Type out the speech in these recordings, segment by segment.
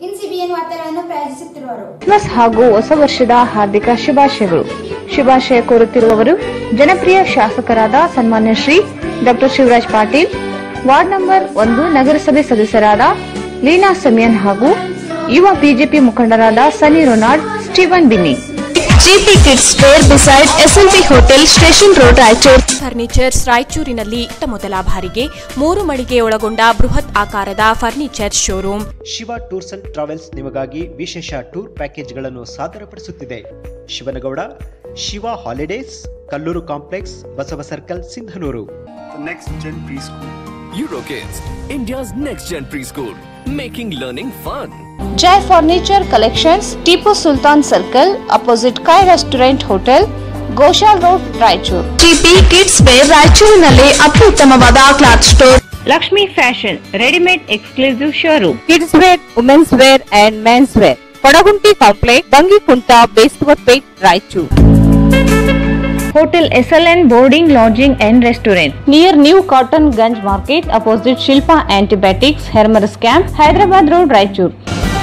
ಇನ್ಸಿಬಿಎನ್ ವಾರ್ತೆಗಳನ್ನು ಪ್ರಾಯೋಜಿಸುತ್ತಿರುವರು ಕ್ರಿಸ್ಮಸ್ ಹಾಗೂ ಹೊಸ ವರ್ಷದ ಹಾರ್ದಿಕ ಶುಭಾಶಯಗಳು ಶುಭಾಶಯ ಕೋರುತ್ತಿರುವವರು ಜನಪ್ರಿಯ ಶಾಸಕರಾದ ಸನ್ಮಾನ್ಯ Shri doctor Shivraj Patil ward number ಒಂದು ನಗರಸಭೆ ಸದಸ್ಯರಾದ ಲೀನಾ ಸಮಿಯನ್ ಹಾಗೂ ಯುವ ಬಿಜೆಪಿ ಮುಖಂಡರಾದ Sunny Ronald Steven Binny GP kids wear beside SLB hotel station road Raichur furnitures ರಾಯಚೂರಿನಲ್ಲಿ ಇತ್ತ ಮೊದಲ ಬಾರಿಗೆ ಮೂರು ಮಳಿಗೆ ಒಳಗೊಂಡ ಬೃಹತ್ ಆಕಾರದ furniture showroom Shiva tours and travels ನಿಮಗಾಗಿ ವಿಶೇಷ ಟೂರ್ ಪ್ಯಾಕೇಜ್ಗಳನ್ನು ಸಾದರಪಡಿಸುತ್ತಿದೆ Shivanagouda Shiva holidays Kallur complex Basava circle Sindhanur the next gen preschool. Eurokids, India's next gen preschool, making learning fun. Jai furniture collections Tipu Sultan circle opposite ಕಾಯ್ restaurant hotel Goshal road Raichur GP kids wear ರಾಯಚೂರಿನಲ್ಲಿ ಅತ್ಯುತ್ತಮವಾದ cloth store Lakshmi fashion readymade exclusive showroom kids wear women's wear and men's wear Kodagunti complex ಬಂಗಿಕುಂಟ ಬೇಸ್ವಪೇಟ್ Raichur hotel SLN boarding lodging and restaurant near new cotton Ganj market opposite Shilpa antibiotics ಹೆರ್ಮರ್ಸ್ camp Hyderabad road Raichur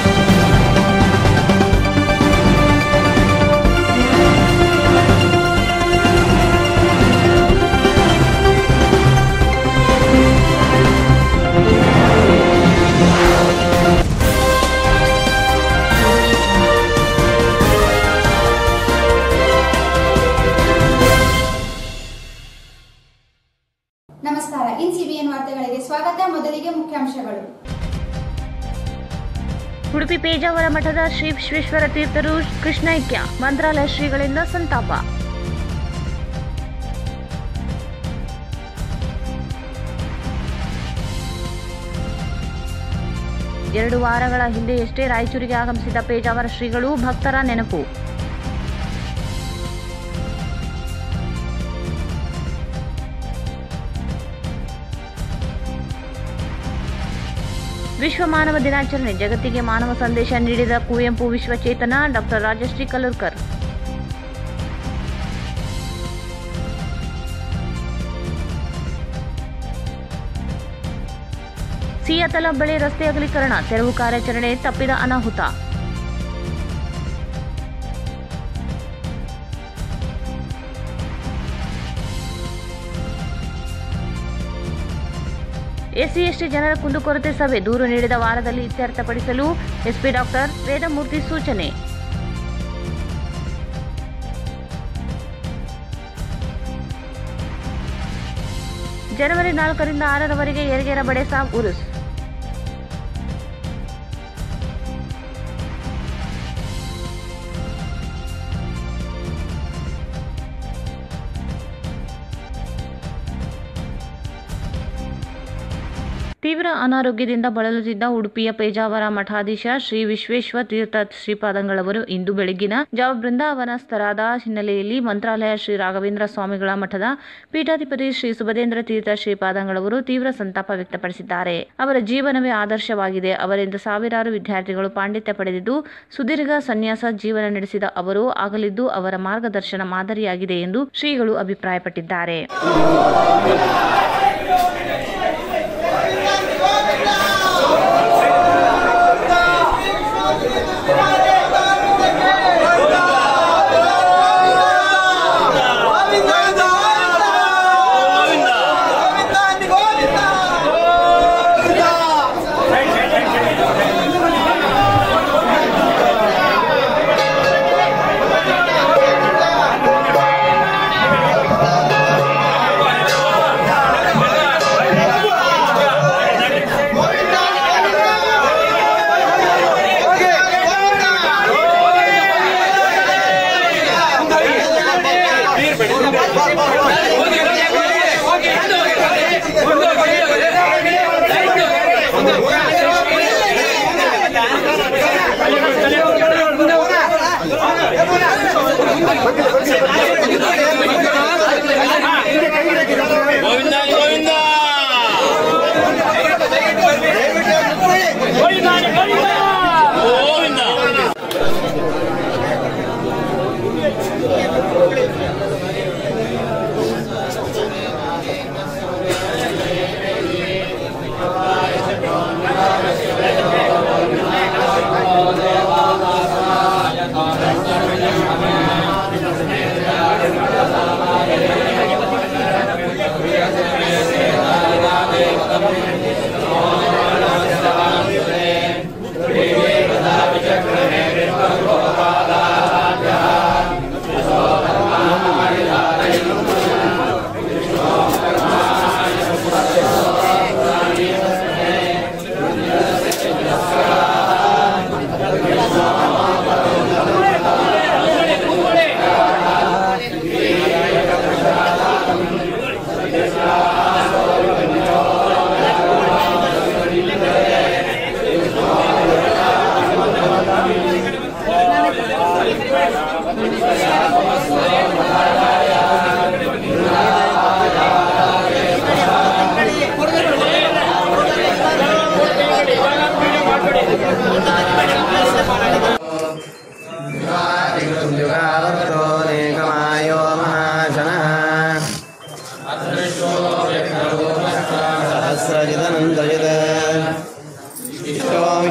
ನಮಸ್ಕಾರ ಇನ್ಸಿಬಿಎನ್ ವಾರ್ತೆಗಳಿಗೆ ಸ್ವಾಗತ ಮೊದಲಿಗೆ ಮುಖ್ಯಾಂಶಗಳು ಉಡುಪಿ ಪೇಜಾವರ ಮಠದ ಶ್ರೀ ವಿಶ್ವೇಶ್ವರ ತೀರ್ಥರು ಕೃಷ್ಣೈಕ್ಯ ಮಂತ್ರಾಲಯ ಶ್ರೀಗಳಿಂದ ಸಂತಾಪ ಎರಡು ವಾರಗಳ ಹಿಂದೆಯಷ್ಟೇ ರಾಯಚೂರಿಗೆ ಆಗಮಿಸಿದ ಪೇಜಾವರ ಶ್ರೀಗಳು ಭಕ್ತರ ನೆನಪು ವಿಶ್ವ ಮಾನವ ದಿನಾಚರಣೆ ಜಗತ್ತಿಗೆ ಮಾನವ ಸಂದೇಶ ನೀಡಿದ ಕುವೆಂಪು ವಿಶ್ವಚೇತನ ಡಾಕ್ಟರ್ ರಾಜಶ್ರೀ ಕಲ್ಲೂರ್ಕರ್ ಸಿಯಾತಲ ಬಳಿ ರಸ್ತೆ ಅಗಲೀಕರಣ ತೆರವು ಕಾರ್ಯಾಚರಣೆ ತಪ್ಪಿದ ಅನಾಹುತ ಎಸ್ಸಿ ಎಸ್ಟಿ ಜನರ ಕುಂದುಕೊರತೆ ಸಭೆ ದೂರು ನೀಡಿದ ವಾರದಲ್ಲಿ ಇತ್ಯರ್ಥಪಡಿಸಲು ಎಸ್ಪಿ ಡಾಕ್ಟರ್ ವೇದಮೂರ್ತಿ ಸೂಚನೆ ಜನವರಿ ನಾಲ್ಕರಿಂದ ಆರರವರೆಗೆ ಯರಗೇರ ಬಡೆ ಸಾಬ್ ಉರುಸ್ ತೀವ್ರ ಅನಾರೋಗ್ಯದಿಂದ ಬಳಲುತ್ತಿದ್ದ ಉಡುಪಿಯ ಪೇಜಾವರ ಮಠಾಧೀಶ ಶ್ರೀ ವಿಶ್ವೇಶ್ವರ ತೀರ್ಥ ಶ್ರೀಪಾದಂಗಳವರು ಇಂದು ಬೆಳಗಿನ ಜಾವ ಬೃಂದಾವನಸ್ಥರಾದ ಹಿನ್ನೆಲೆಯಲ್ಲಿ ಮಂತ್ರಾಲಯ ಶ್ರೀ ರಾಘವೇಂದ್ರ ಸ್ವಾಮಿಗಳ ಮಠದ ಪೀಠಾಧಿಪತಿ ಶ್ರೀ ಸುಭದೇಂದ್ರ ತೀರ್ಥ ಶ್ರೀಪಾದಂಗಳವರು ತೀವ್ರ ಸಂತಾಪ ವ್ಯಕ್ತಪಡಿಸಿದ್ದಾರೆ ಅವರ ಜೀವನವೇ ಆದರ್ಶವಾಗಿದೆ ಅವರಿಂದ ಸಾವಿರಾರು ವಿದ್ಯಾರ್ಥಿಗಳು ಪಾಂಡಿತ್ಯ ಪಡೆದಿದ್ದು ಸುದೀರ್ಘ ಸನ್ಯಾಸ ಜೀವನ ನಡೆಸಿದ ಅವರು ಆಗಲಿದ್ದು ಅವರ ಮಾರ್ಗದರ್ಶನ ಮಾದರಿಯಾಗಿದೆ ಎಂದು ಶ್ರೀಗಳು ಅಭಿಪ್ರಾಯಪಟ್ಟಿದ್ದಾರೆ Govinda!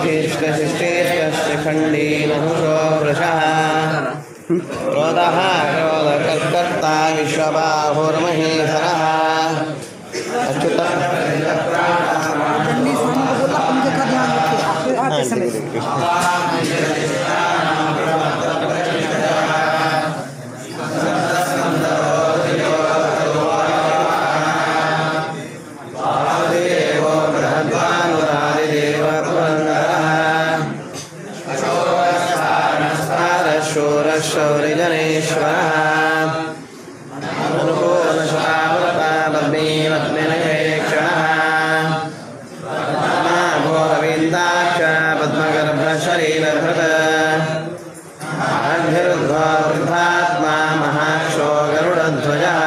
शिष्टशिष्टेष्टखण्डी नहुषो वृषः क्रोधः क्रोधकर्कर्ता विश्वबाहुर्महीधरः अच्युत हाँ, ठीक है, ठीक है। देवो बृहद्भानुरादिदेव पुरन्दरः शूरशौरिजनेश्वरः अनुकूलशतावृता पद्मीपद्मिनयेक्षणः घोरविन्दाक्ष पद्मगर्भशरीरभृत आढ्यरुद्ध्वा वृद्धात्मा महाक्षो गरुडध्वजः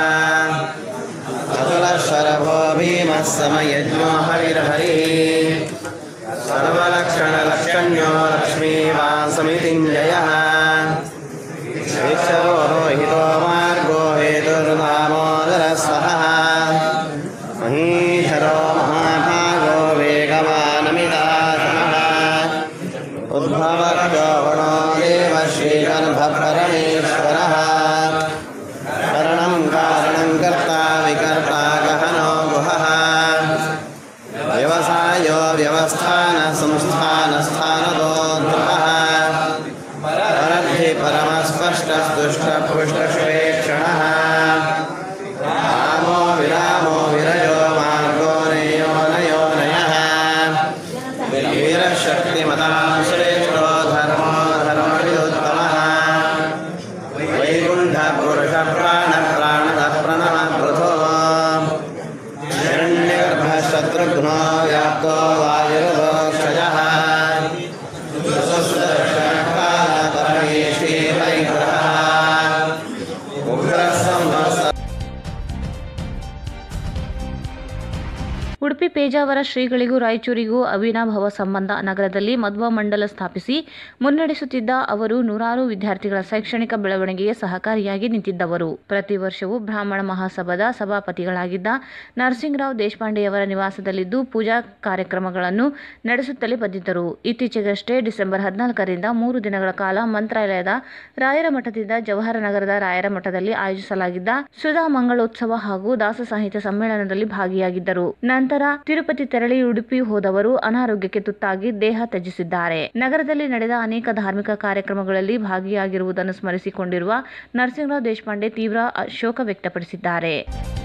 अतुलशरभो भीमः समयज्ञो हरिर्हरिः सर्वलक्षणलक्षण्यो लक्ष्मीवासमितिञ्जयः वीक्षरो रोहितो मार्गो हेतुर्दामोदरस्वः महीधरो महाभागो वेगवानमिदासनः उद्भवगवणो देव श्रीगर्भपरमेश्वरः करणं कारणं कर्ता विकर्ता गहनो गुहः व्यवसायो व्यवस्थानसंस्थानस्थानदोद्भवः परद्धि परमस्पष्टस्तुष्टपुष्टस्वेक्षणः रामो विरामो विरजो मार्गो नेयो नयो नयः वीरशक्तिमतां श्रेष्ठो धर्मो धर्मविदुत्तमः वैकुण्ठपुरुषप्राणप्राणदः प्रणः पृथो हिरण्यगर्भशत्रुघ्नो व्याप्तो वायुर्भोक्षजः परमेशी वैग्रहः उग्रसंवत्सरः ಉಡುಪಿ ಪೇಜಾವರ ಶ್ರೀಗಳಿಗೂ ರಾಯಚೂರಿಗೂ ಅವಿನಾಭಾವ ಸಂಬಂಧ ನಗರದಲ್ಲಿ ಮಧ್ವ ಮಂಡಲ ಸ್ಥಾಪಿಸಿ ಮುನ್ನಡೆಸುತ್ತಿದ್ದ ಅವರು ನೂರಾರು ವಿದ್ಯಾರ್ಥಿಗಳ ಶೈಕ್ಷಣಿಕ ಬೆಳವಣಿಗೆಗೆ ಸಹಕಾರಿಯಾಗಿ ನಿಂತಿದ್ದವರು ಪ್ರತಿ ವರ್ಷವೂ ಬ್ರಾಹ್ಮಣ ಮಹಾಸಭಾದ ಸಭಾಪತಿಗಳಾಗಿದ್ದ ನರಸಿಂಗರಾವ್ ದೇಶಪಾಂಡೆಯವರ ನಿವಾಸದಲ್ಲಿದ್ದು ಪೂಜಾ ಕಾರ್ಯಕ್ರಮಗಳನ್ನು ನಡೆಸುತ್ತಲೇ ಬಂದಿದ್ದರು ಇತ್ತೀಚೆಗಷ್ಟೇ ಡಿಸೆಂಬರ್ ಹದಿನಾಲ್ಕರಿಂದ ಮೂರು ದಿನಗಳ ಕಾಲ ಮಂತ್ರಾಲಯದ ರಾಯರ ಮಠದಿಂದ ಜವಾಹರ ನಗರದ ರಾಯರ ಮಠದಲ್ಲಿ ಆಯೋಜಿಸಲಾಗಿದ್ದ ಸುಧಾ ಮಂಗಳೋತ್ಸವ ಹಾಗೂ ದಾಸ ಸಾಹಿತ್ಯ ಸಮ್ಮೇಳನದಲ್ಲಿ ಭಾಗಿಯಾಗಿದ್ದರು ನಂತರ ತಿರುಪತಿ ತೆರಳಿ ಉಡುಪಿ ಹೋದವರು ಅನಾರೋಗ್ಯಕ್ಕೆ ತುತ್ತಾಗಿ ದೇಹ ತ್ಯಜಿಸಿದ್ದಾರೆ ನಗರದಲ್ಲಿ ನಡೆದ ಅನೇಕ ಧಾರ್ಮಿಕ ಕಾರ್ಯಕ್ರಮಗಳಲ್ಲಿ ಭಾಗಿಯಾಗಿರುವುದನ್ನು ಸ್ಮರಿಸಿಕೊಂಡಿರುವ ನರಸಿಂಹರಾವ್ ದೇಶಪಾಂಡೆ ತೀವ್ರ ಶೋಕ ವ್ಯಕ್ತಪಡಿಸಿದ್ದಾರೆ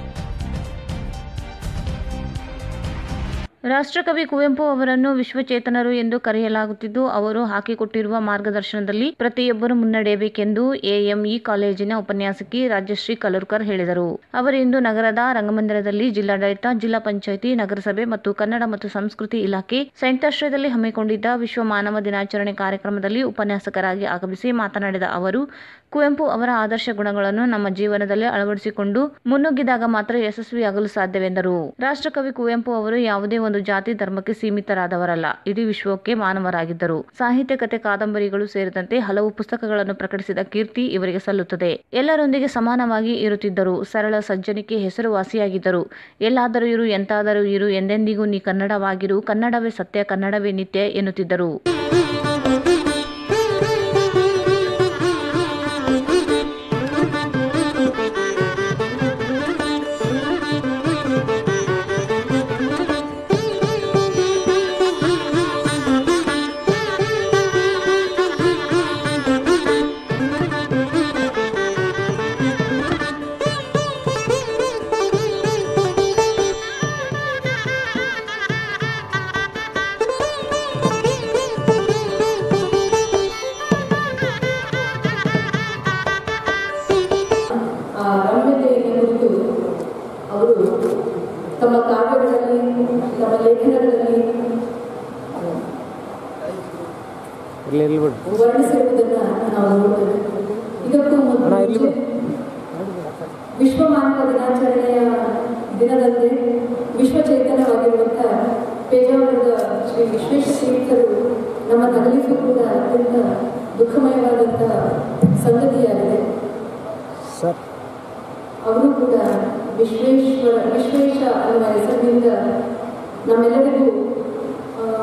ರಾಷ್ಟ್ರಕವಿ ಕುವೆಂಪು ಅವರನ್ನು ವಿಶ್ವಚೇತನರು ಎಂದು ಕರೆಯಲಾಗುತ್ತಿದ್ದು ಅವರು ಹಾಕಿಕೊಟ್ಟಿರುವ ಮಾರ್ಗದರ್ಶನದಲ್ಲಿ ಪ್ರತಿಯೊಬ್ಬರು ಮುನ್ನಡೆಯಬೇಕೆಂದು ಎಎಂಇ ಕಾಲೇಜಿನ ಉಪನ್ಯಾಸಕಿ ರಾಜಶ್ರೀ ಕಲುರ್ಕರ್ ಹೇಳಿದರು ಅವರು ಇಂದು ನಗರದ ರಂಗಮಂದಿರದಲ್ಲಿ ಜಿಲ್ಲಾಡಳಿತ ಜಿಲ್ಲಾ ಪಂಚಾಯಿತಿ ನಗರಸಭೆ ಮತ್ತು ಕನ್ನಡ ಮತ್ತು ಸಂಸ್ಕೃತಿ ಇಲಾಖೆ ಸಂಯುಕ್ತಾಶ್ರಯದಲ್ಲಿ ಹಮ್ಮಿಕೊಂಡಿದ್ದ ವಿಶ್ವ ಮಾನವ ದಿನಾಚರಣೆ ಕಾರ್ಯಕ್ರಮದಲ್ಲಿ ಉಪನ್ಯಾಸಕರಾಗಿ ಆಗಮಿಸಿ ಮಾತನಾಡಿದ ಅವರು ಕುವೆಂಪು ಅವರ ಆದರ್ಶ ಗುಣಗಳನ್ನು ನಮ್ಮ ಜೀವನದಲ್ಲಿ ಅಳವಡಿಸಿಕೊಂಡು ಮುನ್ನುಗ್ಗಿದಾಗ ಮಾತ್ರ ಯಶಸ್ವಿಯಾಗಲು ಸಾಧ್ಯವೆಂದರು ರಾಷ್ಟ್ರಕವಿ ಕುವೆಂಪು ಅವರು ಯಾವುದೇ ಒಂದು ಜಾತಿ ಧರ್ಮಕ್ಕೆ ಸೀಮಿತರಾದವರಲ್ಲ ಇಡೀ ವಿಶ್ವಕ್ಕೆ ಮಾನವರಾಗಿದ್ದರು ಸಾಹಿತ್ಯ ಕಥೆ ಕಾದಂಬರಿಗಳು ಸೇರಿದಂತೆ ಹಲವು ಪುಸ್ತಕಗಳನ್ನು ಪ್ರಕಟಿಸಿದ ಕೀರ್ತಿ ಇವರಿಗೆ ಸಲ್ಲುತ್ತದೆ ಎಲ್ಲರೊಂದಿಗೆ ಸಮಾನವಾಗಿ ಇರುತ್ತಿದ್ದರು ಸರಳ ಸಜ್ಜನಿಕೆ ಹೆಸರುವಾಸಿಯಾಗಿದ್ದರು ಎಲ್ಲಾದರೂ ಇರು ಎಂತಾದರೂ ಇರು ಎಂದೆಂದಿಗೂ ನೀ ಕನ್ನಡವಾಗಿರು ಕನ್ನಡವೇ ಸತ್ಯ ಕನ್ನಡವೇ ನಿತ್ಯ ಎನ್ನುತ್ತಿದ್ದರು ಆ ರಮ್ಯತೆಯನ್ನು ಕುರಿತು ಅವರು ತಮ್ಮ ಕಾವ್ಯಗಳಲ್ಲಿ ತಮ್ಮ ಲೇಖನಗಳಲ್ಲಿ ವರ್ಣಿಸಿರುವುದನ್ನು ನಾವು ನೋಡ್ತೇವೆ ಇದಕ್ಕೂ ಮುಂಚೆ ವಿಶ್ವ ಮಾನವ ದಿನಾಚರಣೆಯ ದಿನದಂದೇ ವಿಶ್ವಚೇತನವಾಗಿರುವಂಥ ಪೇಜಾವರದ ಶ್ರೀ ವಿಶ್ವೇಶ್ವರ ನಮ್ಮ ನಗಲಿಗೂ ಕೂಡ ಅತ್ಯಂತ ದುಃಖಮಯವಾದಂಥ ಸಂಗತಿಯಾಗಿದೆ ಅವರು ಕೂಡ ವಿಶ್ವೇಶ್ವರ ವಿಶ್ವೇಶ ಅನ್ನುವ ಹೆಸರಿನಿಂದ ನಮ್ಮೆಲ್ಲರಿಗೂ ಆ,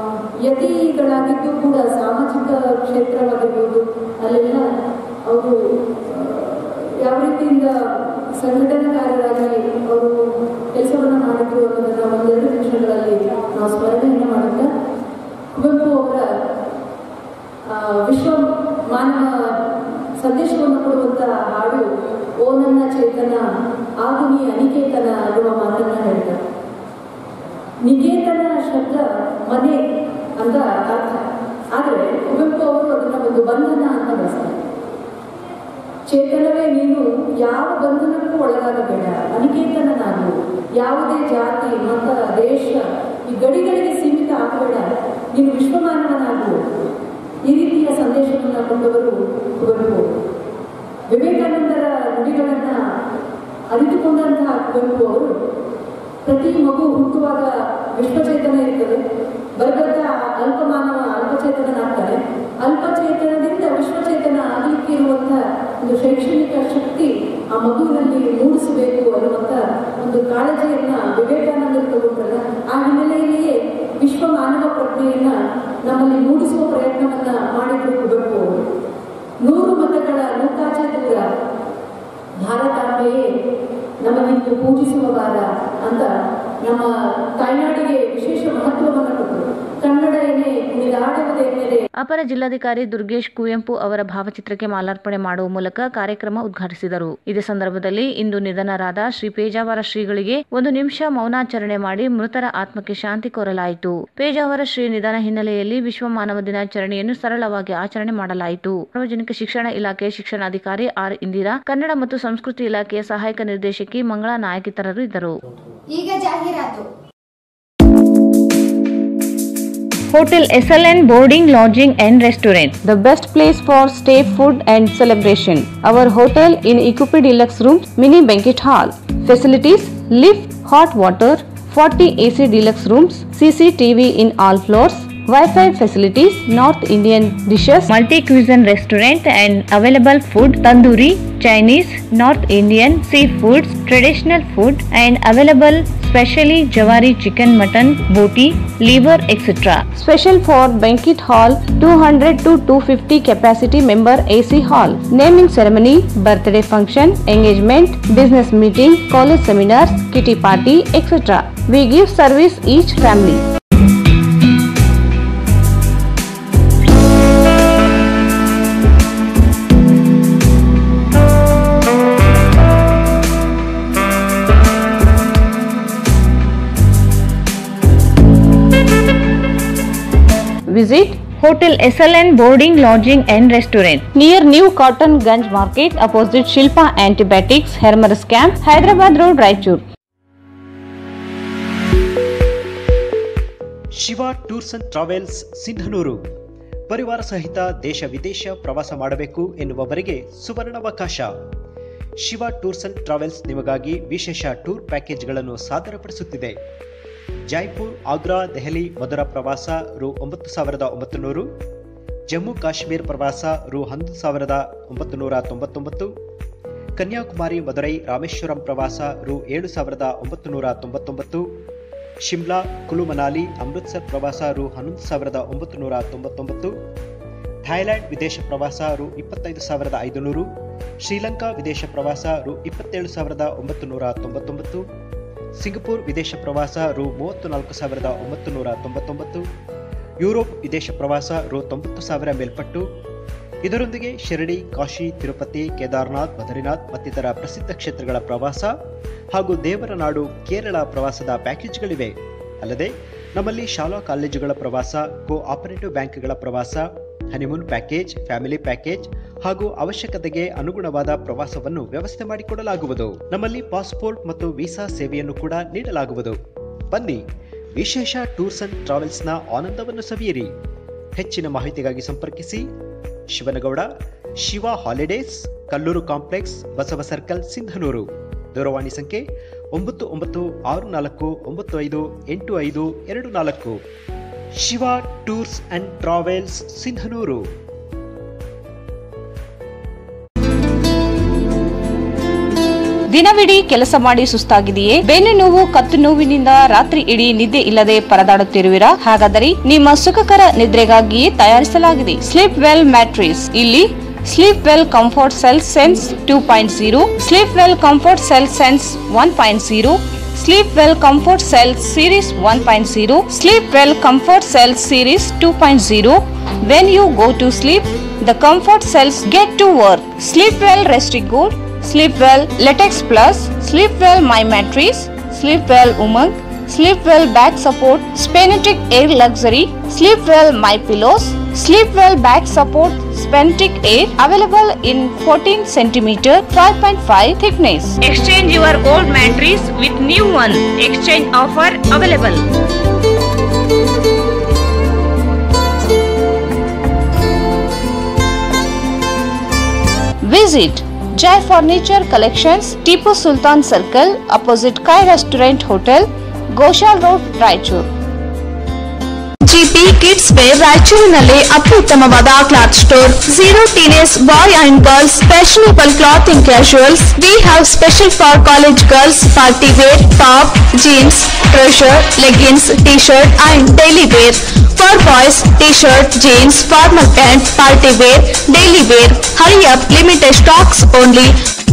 ಯತಿಗಳಾಗಿದ್ದು ಕೂಡ ಸಾಮಾಜಿಕ ಕ್ಷೇತ್ರವಾಗಿರ್ಬೋದು ಅಲ್ಲೆಲ್ಲ ಅವರು ಆ, ಯಾವ ರೀತಿಯಿಂದ ಸಂಘಟನಾಕಾರರಾಗಿ ಅವರು ಕೆಲಸವನ್ನು ಮಾಡಿದ್ರು ಅನ್ನೋದನ್ನ ಒಂದೆರಡು ನಿಮಿಷಗಳಲ್ಲಿ ನಾವು ಸ್ಮರಣೆಯನ್ನು ಮಾಡುತ್ತಾ ಕುವೆಂಪು ಅವರ ಆ, ವಿಶ್ವ ಮಾನವ ಸಂದೇಶವನ್ನು ಕೊಡುವಂತ ಹಾಡು ಓ ನನ್ನ ಚೇತನ ಆಗುನಿ ಅನಿಕೇತನ ಅನ್ನುವ ಮಾತನ್ನ ಹೇಳ್ತಾರೆ ನಿಕೇತನ ಶಬ್ದ ಮನೆ ಅಂತ ಅರ್ಥ ಆದರೆ ಕುವೆಂಪು ಅವರು ಅದನ್ನ ಒಂದು ಬಂಧನ ಅಂತ ಬಳಸ್ತಾರೆ ಚೇತನವೇ ನೀನು ಯಾವ ಬಂಧನಕ್ಕೂ ಒಳಗಾಗಬೇಡ ಅನಿಕೇತನನಾಗು ಯಾವುದೇ ಜಾತಿ ಮತ ದೇಶ ಈ ಗಡಿಗಳಿಗೆ ಸೀಮಿತ ಆಗಬೇಡ ನೀನು ವಿಶ್ವಮಾನವನಾಗು ಈ ರೀತಿಯ ಸಂದೇಶವನ್ನು ಕೊಂಡವರು ಕುವೆಂಪು ವಿವೇಕಾನಂದರ ನುಡಿಗಳನ್ನ ಅರಿತುಕೊಂಡಂತಹ ಕುವೆಂಪು ಅವರು ಪ್ರತಿ ಮಗು ಹುಟ್ಟುವಾಗ ವಿಶ್ವಚೇತನ ಇರ್ತದೆ ಬರ್ಬತ್ತ ಅಲ್ಪಮಾನವ ಅಲ್ಪಚೇತನನಾಗ್ತಾನೆ ಅಲ್ಪಚೇತನದಿಂದ ವಿಶ್ವಚೇತನ ಆಗಲಿಕ್ಕೆ ಇರುವಂತಹ ಒಂದು ಶೈಕ್ಷಣಿಕ ಶಕ್ತಿ ಆ ಮಗುವಿನಲ್ಲಿ ಮೂಡಿಸಬೇಕು ಅನ್ನುವಂಥ ಒಂದು ಕಾಳಜಿಯನ್ನ ವಿವೇಕಾನಂದರು ತಗೊಂಡ್ರಲ್ಲ ಆ ಹಿನ್ನೆಲೆಯಲ್ಲಿಯೇ ವಿಶ್ವ ಮಾನವ ಪ್ರಜ್ಞೆಯನ್ನ ನಮ್ಮಲ್ಲಿ ಮೂಡಿಸುವ ಪ್ರಯತ್ನವನ್ನ ಮಾಡಿದ್ರು ಕುವೆಂಪು ಅವರು ನೂರು ಮತಗಳ ನೂಕಾಚೆ ದೂರ ಭಾರತಾಂಬೆಯೇ ನಮಗಿಂದು ಪೂಜಿಸುವ ವಾರ ಅಂತ ನಮ್ಮ ತಾಯ್ನಾಡಿಗೆ ವಿಶೇಷ ಮಹತ್ವವನ್ನು ಕೊಟ್ಟರು ಕನ್ನಡ ಏನೇ ಕುಣಿದಾಡುವುದೇನೆದೆ ಅಪರ ಜಿಲ್ಲಾಧಿಕಾರಿ ದುರ್ಗೇಶ್ ಕುವೆಂಪು ಅವರ ಭಾವಚಿತ್ರಕ್ಕೆ ಮಾಲಾರ್ಪಣೆ ಮಾಡುವ ಮೂಲಕ ಕಾರ್ಯಕ್ರಮ ಉದ್ಘಾಟಿಸಿದರು ಇದೇ ಸಂದರ್ಭದಲ್ಲಿ ಇಂದು ನಿಧನರಾದ ಶ್ರೀ ಪೇಜಾವರ ಶ್ರೀಗಳಿಗೆ ಒಂದು ನಿಮಿಷ ಮೌನಾಚರಣೆ ಮಾಡಿ ಮೃತರ ಆತ್ಮಕ್ಕೆ ಶಾಂತಿ ಕೋರಲಾಯಿತು ಪೇಜಾವರ ಶ್ರೀ ನಿಧನ ಹಿನ್ನೆಲೆಯಲ್ಲಿ ವಿಶ್ವ ಮಾನವ ದಿನಾಚರಣೆಯನ್ನು ಸರಳವಾಗಿ ಆಚರಣೆ ಮಾಡಲಾಯಿತು ಸಾರ್ವಜನಿಕ ಶಿಕ್ಷಣ ಇಲಾಖೆ ಶಿಕ್ಷಣಾಧಿಕಾರಿ ಆರ್ ಇಂದಿರಾ ಕನ್ನಡ ಮತ್ತು ಸಂಸ್ಕೃತಿ ಇಲಾಖೆಯ ಸಹಾಯಕ ನಿರ್ದೇಶಕಿ ಮಂಗಳಾ ನಾಯಕ್ ಇತರರು ಇದ್ದರು ಈಗ ಜಾಹೀರಾತು Hotel SLN Boarding, Lodging and Restaurant, the best place for stay, food and celebration. Our hotel in equipped deluxe rooms, mini banquet hall. Facilities, lift, hot water, 40 AC deluxe rooms, CCTV in all floors, Wi-Fi facilities, North Indian dishes, multi-cuisine restaurant and available food, tandoori, Chinese, North Indian, seafoods, traditional food and available specially Jawari chicken, mutton, boti, liver, etc. Special for banquet hall 200 to 250 capacity member AC hall. Naming ceremony, birthday function, engagement, business meeting, college seminars, kitty party, etc. We give service each family. Visit Hotel SLN Boarding, Lodging and Restaurant near New Cotton Ganj Market opposite Shilpa Antibiotics, Hermer Camp, Hyderabad Road, Raichur. Shiva tours and travels Sindhanur ಪರಿವಾರ ಸಹಿತ ದೇಶ ವಿದೇಶ ಪ್ರವಾಸ ಮಾಡಬೇಕು ಎನ್ನುವವರಿಗೆ ಸುವರ್ಣಾವಕಾಶ Shiva tours and travels ನಿಮಗಾಗಿ ವಿಶೇಷ ಟೂರ್ ಪ್ಯಾಕೇಜ್ಗಳನ್ನು ಸಾದರಪಡಿಸುತ್ತಿದೆ ಜೈಪುರ್ ಆಗ್ರಾ ದೆಹಲಿ ಮಧುರ ಪ್ರವಾಸ ರು ಒಂಬತ್ತು ಸಾವಿರದ ಒಂಬತ್ತು ನೂರು ಜಮ್ಮು ಕಾಶ್ಮೀರ್ ಪ್ರವಾಸ ರು ಹನ್ನೊಂದು ಸಾವಿರದ ಒಂಬತ್ತು ನೂರ ತೊಂಬತ್ತೊಂಬತ್ತು ಕನ್ಯಾಕುಮಾರಿ ಮದುರೈ ರಾಮೇಶ್ವರಂ ಪ್ರವಾಸ ರು ಏಳು ಸಾವಿರದ ಒಂಬತ್ತು ನೂರ ತೊಂಬತ್ತೊಂಬತ್ತು ಶಿಮ್ಲಾ ಕುಲು ಮನಾಲಿ ಅಮೃತ್ಸರ್ ಪ್ರವಾಸ ರು ಹನ್ನೊಂದು ಸಾವಿರದ ಒಂಬತ್ತು ನೂರ ತೊಂಬತ್ತೊಂಬತ್ತು ಥೈಲ್ಯಾಂಡ್ ವಿದೇಶ ಪ್ರವಾಸ ರು ಇಪ್ಪತ್ತೈದು ಸಾವಿರದ ಐದುನೂರು ಶ್ರೀಲಂಕಾ ವಿದೇಶ ಪ್ರವಾಸ ರು ಇಪ್ಪತ್ತೇಳು ಸಾವಿರದ ಒಂಬತ್ತು ನೂರ ತೊಂಬತ್ತೊಂಬತ್ತು ಸಿಂಗಪುರ್ ವಿದೇಶ ಪ್ರವಾಸ ರು ಮೂವತ್ತು ನಾಲ್ಕು ಸಾವಿರದ ಒಂಬತ್ತು ನೂರ ತೊಂಬತ್ತೊಂಬತ್ತು ಯುರೋಪ್ ವಿದೇಶ ಪ್ರವಾಸ ರು ತೊಂಬತ್ತು ಸಾವಿರ ಮೇಲ್ಪಟ್ಟು ಇದರೊಂದಿಗೆ ಶಿರಡಿ ಕಾಶಿ ತಿರುಪತಿ ಕೇದಾರ್ನಾಥ್ ಬದ್ರಿನಾಥ್ ಮತ್ತಿತರ ಪ್ರಸಿದ್ಧ ಕ್ಷೇತ್ರಗಳ ಪ್ರವಾಸ ಹಾಗೂ ದೇವರ ನಾಡು ಕೇರಳ ಪ್ರವಾಸದ ಪ್ಯಾಕೇಜ್ಗಳಿವೆ ಅಲ್ಲದೆ ನಮ್ಮಲ್ಲಿ ಶಾಲಾ ಕಾಲೇಜುಗಳ ಪ್ರವಾಸ ಕೋ ಆಪರೇಟಿವ್ ಬ್ಯಾಂಕ್ಗಳ ಪ್ರವಾಸ ಹನಿಮೂನ್ ಪ್ಯಾಕೇಜ್ ಫ್ಯಾಮಿಲಿ ಪ್ಯಾಕೇಜ್ ಹಾಗೂ ಅವಶ್ಯಕತೆಗೆ ಅನುಗುಣವಾದ ಪ್ರವಾಸವನ್ನು ವ್ಯವಸ್ಥೆ ಮಾಡಿಕೊಡಲಾಗುವುದು ನಮ್ಮಲ್ಲಿ ಪಾಸ್ಪೋರ್ಟ್ ಮತ್ತು ವೀಸಾ ಸೇವೆಯನ್ನು ಕೂಡ ನೀಡಲಾಗುವುದು ಬನ್ನಿ ವಿಶೇಷ ಟೂರ್ಸ್ ಅಂಡ್ ಟ್ರಾವೆಲ್ಸ್ನ ಆನಂದವನ್ನು ಸವಿಯಿರಿ ಹೆಚ್ಚಿನ ಮಾಹಿತಿಗಾಗಿ ಸಂಪರ್ಕಿಸಿ Shivanagouda Shiva holidays Kallur complex Basava circle Sindhanur ದೂರವಾಣಿ ಸಂಖ್ಯೆ ಒಂಬತ್ತು ಒಂಬತ್ತು ಆರು ನಾಲ್ಕು ಒಂಬತ್ತು ಐದು ಎಂಟು ಐದು ಎರಡು ನಾಲ್ಕು Shiva tours and travels Sindhanur ದಿನವಿಡೀ ಕೆಲಸ ಮಾಡಿ ಸುಸ್ತಾಗಿದೆಯೇ ಬೆನ್ನು ನೋವು ಕತ್ತು ನೋವಿನಿಂದ ರಾತ್ರಿ ಇಡೀ ನಿದ್ದೆ ಇಲ್ಲದೆ ಪರದಾಡುತ್ತಿರುವಿರಾ ಹಾಗಾದರೆ ನಿಮ್ಮ ಸುಖಕರ ನಿದ್ರೆಗಾಗಿಯೇ ತಯಾರಿಸಲಾಗಿದೆ ಸ್ಲೀಪ್ ವೆಲ್ ಮ್ಯಾಟ್ರಿಸ್ ಇಲ್ಲಿ sleep well comfort cell sense two point zero sleep well comfort cell sense one point zero sleep well comfort cell series one point zero sleep well comfort cell series two point zero when you go to sleep the comfort cells get to work sleep well resting good sleep well latex plus sleep well my mattress sleep well Umang sleep well back support ಸ್ಪೆನೆಟಿಕ್ air luxury sleep well my pillows sleep well back support ಸ್ಪೆನೆಟಿಕ್ air available in fourteen centimetre five point five thickness exchange your old mattress with new one exchange offer available Visit Jai Furniture Collections, Tipu Sultan Circle, opposite Kai Restaurant Hotel, Goshal Road, Raichur. GP kids wear ರಾಯಚೂರಿನಲ್ಲಿ ಅತ್ಯುತ್ತಮವಾದ cloth store zero teenage boy and girls fashionable clothing casuals we have special for college girls party wear top jeans trouser leggings T shirt and daily wear for boys T shirt jeans formal pant party wear daily wear hurry up limited stocks only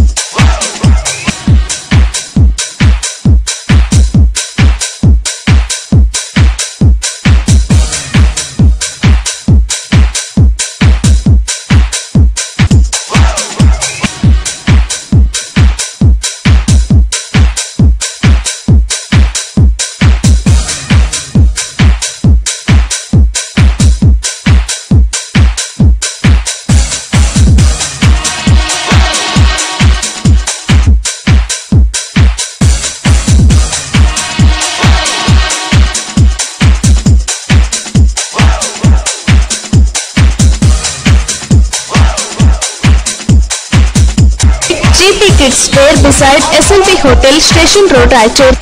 GP Kids Fair beside SLP Hotel, Station Road, Raichur.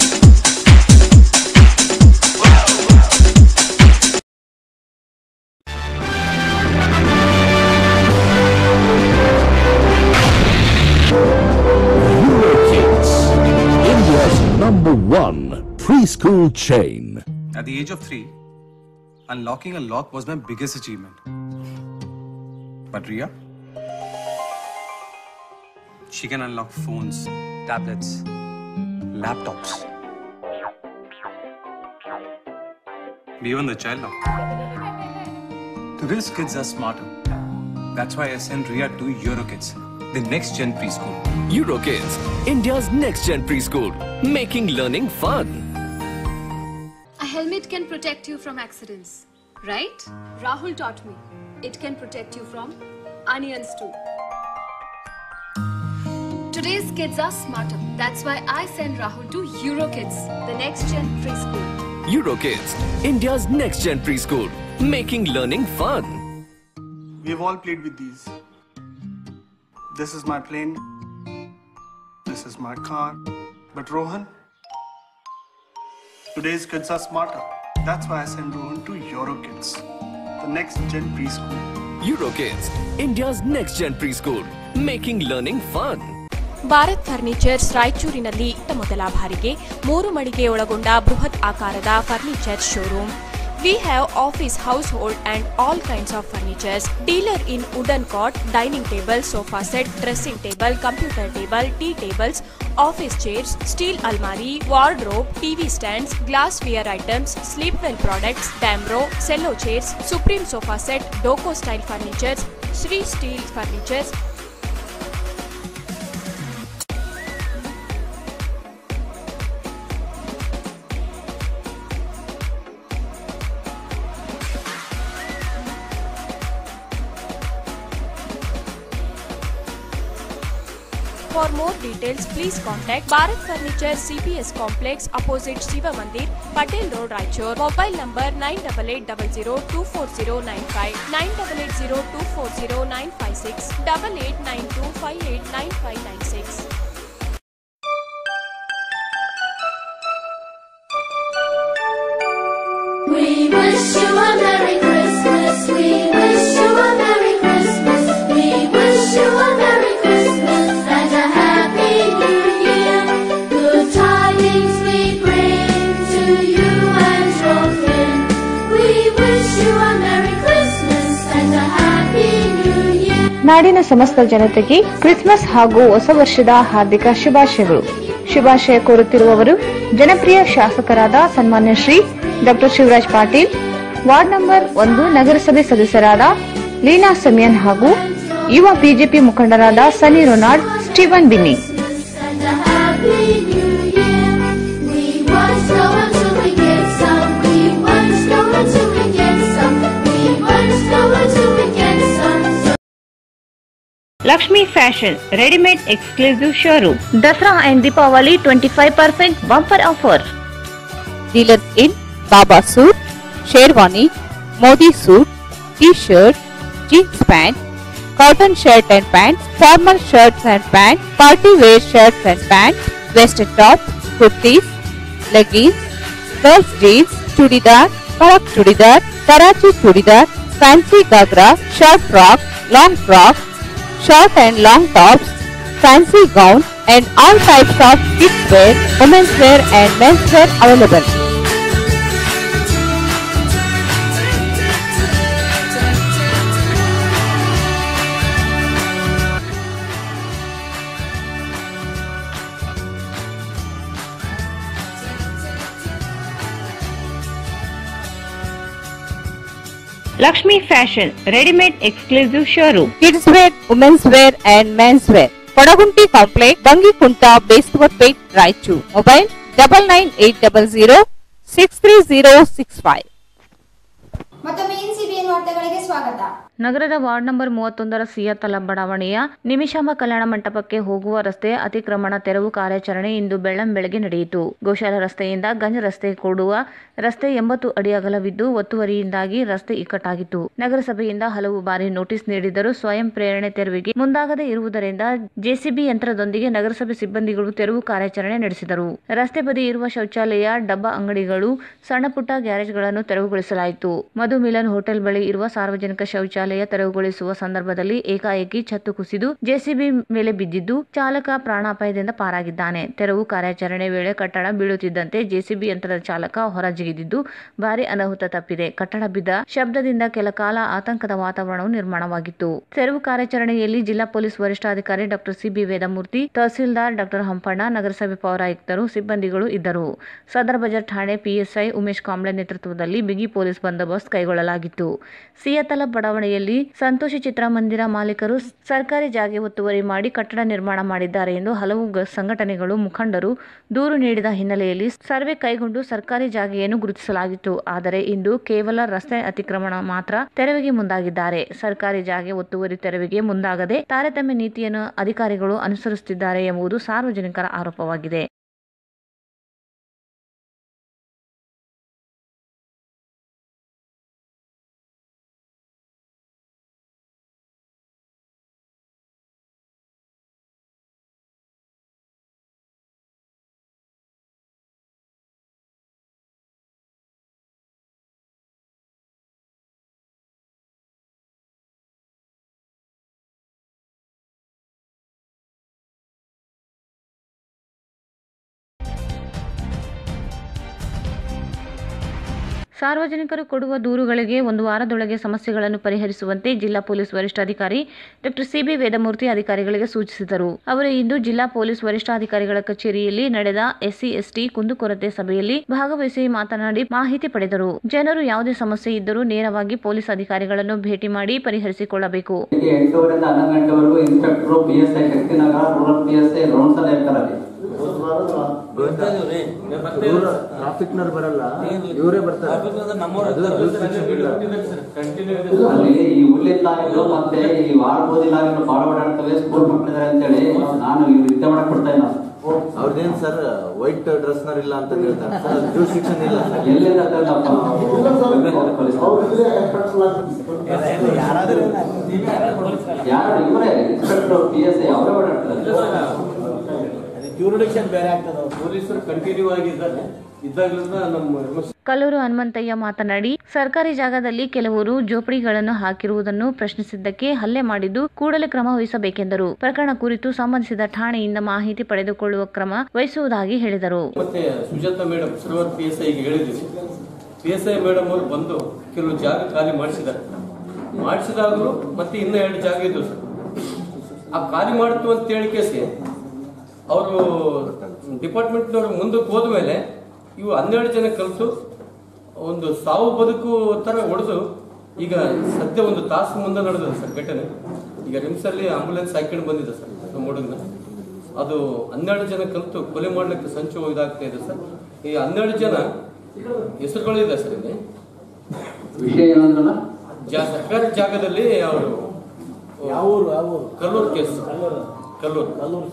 Kids, India's number one preschool chain. At the age of three, unlocking a lock was my biggest achievement. But Ria? She can unlock phones, tablets, laptops. Beyond the child now. Today's kids are smarter. That's why I sent Ria to Eurokids, the next gen preschool. Eurokids, India's next gen preschool, making learning fun. A helmet can protect you from accidents, right? Rahul taught me. It can protect you from onions too. Today's kids are smarter. That's why I send Rahul to Eurokids, the next gen preschool. Eurokids, India's next gen preschool, making learning fun. We've all played with these. This is my plane. This is my car. But Rohan, today's kids are smarter. That's why I send Rohan to Eurokids, the next gen preschool. Eurokids, India's next gen preschool, making learning fun. Bharat furnitures ರಾಯಚೂರಿನಲ್ಲಿ ಇತ್ತ ಮೊದಲ ಬಾರಿಗೆ ಮೂರು ಮಳಿಗೆ ಒಳಗೊಂಡ ಬೃಹತ್ ಆಕಾರದ furniture showroom we have office household and all kinds of furnitures dealer in wooden cot dining table sofa set dressing table computer table tea tables office chairs steel ಅಲ್ಮಾರಿ wardrobe TV stands glassware items sleep well products Damro Cello chairs Supreme sofa set ಡೋಕೋ style furnitures Shri steel furnitures For more details, please contact Bharat Furniture CPS Complex opposite Shiva Mandir, Patel Road, Raichur. Mobile number 9880240959, 9880240956, 8892589596. We wish you a Merry Christmas. We wish you a Merry Christmas. We wish you a Merry Christmas and a Happy New Year. ನಾಡಿನ ಸಮಸ್ತ ಜನತೆಗೆ Christmas ಹಾಗೂ ಹೊಸ ವರ್ಷದ ಹಾರ್ದಿಕ ಶುಭಾಶಯಗಳು ಶುಭಾಶಯ ಕೋರುತ್ತಿರುವವರು ಜನಪ್ರಿಯ ಶಾಸಕರಾದ ಸನ್ಮಾನ್ಯ Shri doctor Shivraj Patil ward number ಒಂದು ನಗರಸಭೆ ಸದಸ್ಯರಾದ ಲೀನಾ ಸಮಿಯನ್ ಹಾಗೂ ಯುವ ಬಿಜೆಪಿ ಮುಖಂಡರಾದ Sunny Ronald Steven Binny And a happy new year. We want snow until we get some. We want snow until we get some. We want snow until we get some. Lakshmi fashion readymade exclusive showroom Dasara and Deepavali twenty five percent bumper offer dealers in Baba suit, Sherwani, Modi suit, T-shirt, jeans pant, cotton shirt and pants, formal shirts and pants, party wear shirts and pants, vested top, kurtis, leggings, girls jeans, chudidar, karak chudidar, karachi chudidar, fancy gagra, short frock, long frock, short and long tops, fancy gown and all types of kids wear, women's wear and men's wear available. Lakshmi fashion readymade exclusive showroom Kids wear, women's wear and men's wear. Kodagunti Complex, Bangikunta, Bestwar Raichu. Mobile double nine eight double zero six three zero six five. ಮತ್ತೊಮ್ಮೆ ಎನ್ಸಿಬಿಎನ್ ವಾರ್ತೆಗಳಿಗೆ ಸ್ವಾಗತ ನಗರದ ward number ಮೂವತ್ತೊಂದರ ಸಿಯತಲ ಬಡಾವಣೆಯ ನಿಮಿಷಾಂಬ ಕಲ್ಯಾಣ ಮಂಟಪಕ್ಕೆ ಹೋಗುವ ರಸ್ತೆ ಅತಿಕ್ರಮಣ ತೆರವು ಕಾರ್ಯಾಚರಣೆ ಇಂದು ಬೆಳ್ಳಂಬೆಳಗ್ಗೆ ನಡೆಯಿತು ಗೋಶಾಲ ರಸ್ತೆಯಿಂದ ಗಂಜ್ ರಸ್ತೆ ಕೂಡುವ ರಸ್ತೆ ಎಂಬತ್ತು ಅಡಿ ಅಗಲವಿದ್ದು ಒತ್ತುವರಿಯಿಂದಾಗಿ ರಸ್ತೆ ಇಕ್ಕಟ್ಟಾಗಿತ್ತು ನಗರಸಭೆಯಿಂದ ಹಲವು ಬಾರಿ ನೋಟಿಸ್ ನೀಡಿದರೂ ಸ್ವಯಂ ಪ್ರೇರಣೆ ತೆರವಿಗೆ ಮುಂದಾಗದೇ ಇರುವುದರಿಂದ ಜೆಸಿಬಿ ಯಂತ್ರದೊಂದಿಗೆ ನಗರಸಭೆ ಸಿಬ್ಬಂದಿಗಳು ತೆರವು ಕಾರ್ಯಾಚರಣೆ ನಡೆಸಿದರು ರಸ್ತೆ ಬದಿ ಇರುವ ಶೌಚಾಲಯ ಡಬ್ಬ ಅಂಗಡಿಗಳು ಸಣ್ಣಪುಟ್ಟ ಗ್ಯಾರೇಜ್ಗಳನ್ನು ತೆರವುಗೊಳಿಸಲಾಯಿತು ಮಧು ಮಿಲನ್ ಹೋಟೆಲ್ ಬಳಿ ಇರುವ ಸಾರ್ವಜನಿಕ ಶೌಚಾಲಯ ತೆರವುಗೊಳಿಸುವ ಸಂದರ್ಭದಲ್ಲಿ ಏಕಾಏಕಿ ಛತ್ತು ಕುಸಿದು ಜೆಸಿಬಿ ಮೇಲೆ ಬಿದ್ದಿದ್ದು ಚಾಲಕ ಪ್ರಾಣಾಪಾಯದಿಂದ ಪಾರಾಗಿದ್ದಾನೆ ತೆರವು ಕಾರ್ಯಾಚರಣೆ ವೇಳೆ ಕಟ್ಟಡ ಬೀಳುತ್ತಿದ್ದಂತೆ ಜೆಸಿಬಿ ಯಂತ್ರದ ಚಾಲಕ ಹೊರಜಿಗಿದಿದ್ದು ಭಾರಿ ಅನಾಹುತ ತಪ್ಪಿದೆ ಕಟ್ಟಡ ಬಿದ್ದ ಶಬ್ದದಿಂದ ಕೆಲ ಕಾಲ ಆತಂಕದ ವಾತಾವರಣವು ನಿರ್ಮಾಣವಾಗಿತ್ತು ತೆರವು ಕಾರ್ಯಾಚರಣೆಯಲ್ಲಿ ಜಿಲ್ಲಾ ಪೊಲೀಸ್ ವರಿಷ್ಠಾಧಿಕಾರಿ doctor C B Vedamurthy tahsildar doctor Hampanna ನಗರಸಭೆ ಪೌರಾಯುಕ್ತರು ಸಿಬ್ಬಂದಿಗಳು ಇದ್ದರು ಸದರ್ ಬಜಾರ್ ಠಾಣೆ ಪಿಎಸ್ಐ ಉಮೇಶ್ ಕಾಂಬ್ಳೆ ನೇತೃತ್ವದಲ್ಲಿ ಬಿಗಿ ಪೊಲೀಸ್ ಬಂದೋಬಸ್ತ್ ಕೈಗೊಳ್ಳಲಾಗಿತ್ತು ಸಿಯತಲ ಬಡಾವಣೆಯಲ್ಲಿ ಸಂತೋಷಿ ಚಿತ್ರಮಂದಿರ ಮಾಲೀಕರು ಸರ್ಕಾರಿ ಜಾಗೆ ಒತ್ತುವರಿ ಮಾಡಿ ಕಟ್ಟಡ ನಿರ್ಮಾಣ ಮಾಡಿದ್ದಾರೆ ಎಂದು ಹಲವು ಗ- ಸಂಘಟನೆಗಳು ಮುಖಂಡರು ದೂರು ನೀಡಿದ ಹಿನ್ನೆಲೆಯಲ್ಲಿ ಸರ್ವೆ ಕೈಗೊಂಡು ಸರ್ಕಾರಿ ಜಾಗೆಯನ್ನು ಗುರುತಿಸಲಾಗಿತ್ತು ಆದರೆ ಇಂದು ಕೇವಲ ರಸ್ತೆ ಅತಿಕ್ರಮಣ ಮಾತ್ರ ತೆರವಿಗೆ ಮುಂದಾಗಿದ್ದಾರೆ ಸರ್ಕಾರಿ ಜಾಗೆ ಒತ್ತುವರಿ ತೆರವಿಗೆ ಮುಂದಾಗದೆ ತಾರತಮ್ಯ ನೀತಿಯನ್ನು ಅಧಿಕಾರಿಗಳು ಅನುಸರಿಸುತ್ತಿದ್ದಾರೆ ಎಂಬುದು ಸಾರ್ವಜನಿಕರ ಆರೋಪವಾಗಿದೆ ಸಾರ್ವಜನಿಕರು ಕೊಡುವ ದೂರುಗಳಿಗೆ ಒಂದು ವಾರದೊಳಗೆ ಸಮಸ್ಯೆಗಳನ್ನು ಪರಿಹರಿಸುವಂತೆ ಜಿಲ್ಲಾ ಪೊಲೀಸ್ ವರಿಷ್ಠಾಧಿಕಾರಿ ಡಾಕ್ಟರ್ ಸಿಬಿ ವೇದಮೂರ್ತಿ ಅಧಿಕಾರಿಗಳಿಗೆ ಸೂಚಿಸಿದರು ಅವರು ಇಂದು ಜಿಲ್ಲಾ ಪೊಲೀಸ್ ವರಿಷ್ಠಾಧಿಕಾರಿಗಳ ಕಚೇರಿಯಲ್ಲಿ ನಡೆದ ಎಸ್ಸಿ ಎಸ್ಟಿ ಕುಂದುಕೊರತೆ ಸಭೆಯಲ್ಲಿ ಭಾಗವಹಿಸಿ ಮಾತನಾಡಿ ಮಾಹಿತಿ ಪಡೆದರು ಜನರು ಯಾವುದೇ ಸಮಸ್ಯೆ ಇದ್ದರೂ ನೇರವಾಗಿ ಪೊಲೀಸ್ ಅಧಿಕಾರಿಗಳನ್ನು ಭೇಟಿ ಮಾಡಿ ಪರಿಹರಿಸಿಕೊಳ್ಳಬೇಕು ಬೆಳಿಗ್ಗೆ ಎಂಟೂವರೆಯಿಂದ ಹನ್ನೊಂದು ಗಂಟೆವರೆಗೂ inspector P S I Shaktinagar rural P S I rounds ಅಲ್ಲಿ ಇರ್ತಾರೆ ಟ್ರಾಫಿಕ್ನವ್ರು ಬರಲ್ಲ ಇವರೇ ಬರ್ತಾರೆ ಅಲ್ಲಿ ಈ ಹುಲ್ಲಿನ ಲಾರಿಗಳು ಮತ್ತೆ ಈ ವಾರಬೋದಿ ಲಾರಿಗಳು ಬಾಳ ಓಡಾಡ್ತವೆ ಸ್ಕೂಲ್ ಮಕ್ಕಳಿದ್ದಾರೆ ಅಂತೇಳಿ ನಾನು ಇವ್ ನಿದ್ದೆ ಮಾಡಕ್ ಕೊಡ್ತಾ ಇಲ್ಲ ಅವ್ರದ್ದೇನ್ ಸರ್ ವೈಟ್ ಡ್ರೆಸ್ ನರ್ ಇಲ್ಲ ಅಂತ ಹೇಳ್ತಾರೆ ಸರ್ ಜೂರಿಸ್ಡಿಕ್ಷನ್ ಇಲ್ಲ ಎಲ್ಲಿಂದ ಯಾರು ಇವರೇ ಇನ್ಸ್ಪೆಕ್ಟರ್ ಪಿ ಎಸ್ ಐ ಅವರೇ ಓಡಾಡ್ತಾರೆ ಜ್ಯೂರಿಡಿಕ್ಷನ್ ಬೇರೆ ಆಗ್ತದೆ ಪೊಲೀಸರು ಕಂಟಿನ್ಯೂ ಆಗಿದ್ದಾರೆ ಇದ್ದಾಗಲಿಂದ ನಮ್ಮ ಕಲ್ಲೂರು ಹನುಮಂತಯ್ಯ ಮಾತನಾಡಿ ಸರ್ಕಾರಿ ಜಾಗದಲ್ಲಿ ಕೆಲವರು ಜೋಪಡಿಗಳನ್ನು ಹಾಕಿರುವುದನ್ನು ಪ್ರಶ್ನಿಸಿದ್ದಕ್ಕೆ ಹಲ್ಲೆ ಮಾಡಿದ್ದು ಕೂಡಲೇ ಕ್ರಮ ವಹಿಸಬೇಕೆಂದರು ಪ್ರಕರಣ ಕುರಿತು ಸಂಬಂಧಿಸಿದ ಠಾಣೆಯಿಂದ ಮಾಹಿತಿ ಪಡೆದುಕೊಳ್ಳುವ ಕ್ರಮ ವಹಿಸುವುದಾಗಿ ಹೇಳಿದರು ಮತ್ತೆ ಸುಜಾತ ಮೇಡಮ್ ಸರ್ವರ್ ಪಿ ಎಸ್ ಐಗೆ ಹೇಳಿದ್ದೀವಿ ಪಿ ಎಸ್ ಐ ಮೇಡಮ್ ಅವರು ಬಂದು ಕೆಲವು ಜಾಗ ಖಾಲಿ ಮಾಡಿಸಿದ್ದಾರೆ ಮಾಡಿಸಿದಾಗಲೂ ಮತ್ತೆ ಇನ್ನೂ ಎರಡು ಜಾಗ ಇದ್ದವು ಸರ್ ಆ ಖಾಲಿ ಮಾಡ್ತು ಅಂತ ಹೇಳಿ ಕೇಸಿ ಅವರು ಡಿಪಾರ್ಟ್ಮೆಂಟ್ನವ್ರು ಮುಂದಕ್ಕೆ ಹೋದ ಮೇಲೆ ಇವು ಹನ್ನೆರಡು ಜನ ಕಲಿತು ಒಂದು ಸಾವು ಬದುಕು ತರ ಹೊಡೆದು ಈಗ ಸದ್ಯ ಒಂದು ತಾಸು ಮುಂದೆ ನಡೆದಿದೆ ಸರ್ ಘಟನೆ ಈಗ ರಿಮ್ಸಲ್ಲಿ ಆಂಬುಲೆನ್ಸ್ ಹಾಕೊಂಡು ಬಂದಿದೆ ಸರ್ ನಮ್ಮ ಹುಡುಗನ ಅದು ಹನ್ನೆರಡು ಜನ ಕಲಿತು ಕೊಲೆ ಮಾಡ್ಲಿಕ್ಕೆ ಸಂಚು ಇದಾಗ್ತಾ ಇದೆ ಸರ್ ಈ ಹನ್ನೆರಡು ಜನ ಹೆಸರುಗಳು ಇದೆ ಸರ್ ಇಲ್ಲಿ ವಿಷಯ ಏನಂದ್ರಲ್ಲ ಜಾ ಸರ್ಕಾರಿ ಜಾಗದಲ್ಲಿ ಅವರು ಕಲ್ಲೂರು ಕೇಸ್ ಕಲ್ಲೂರು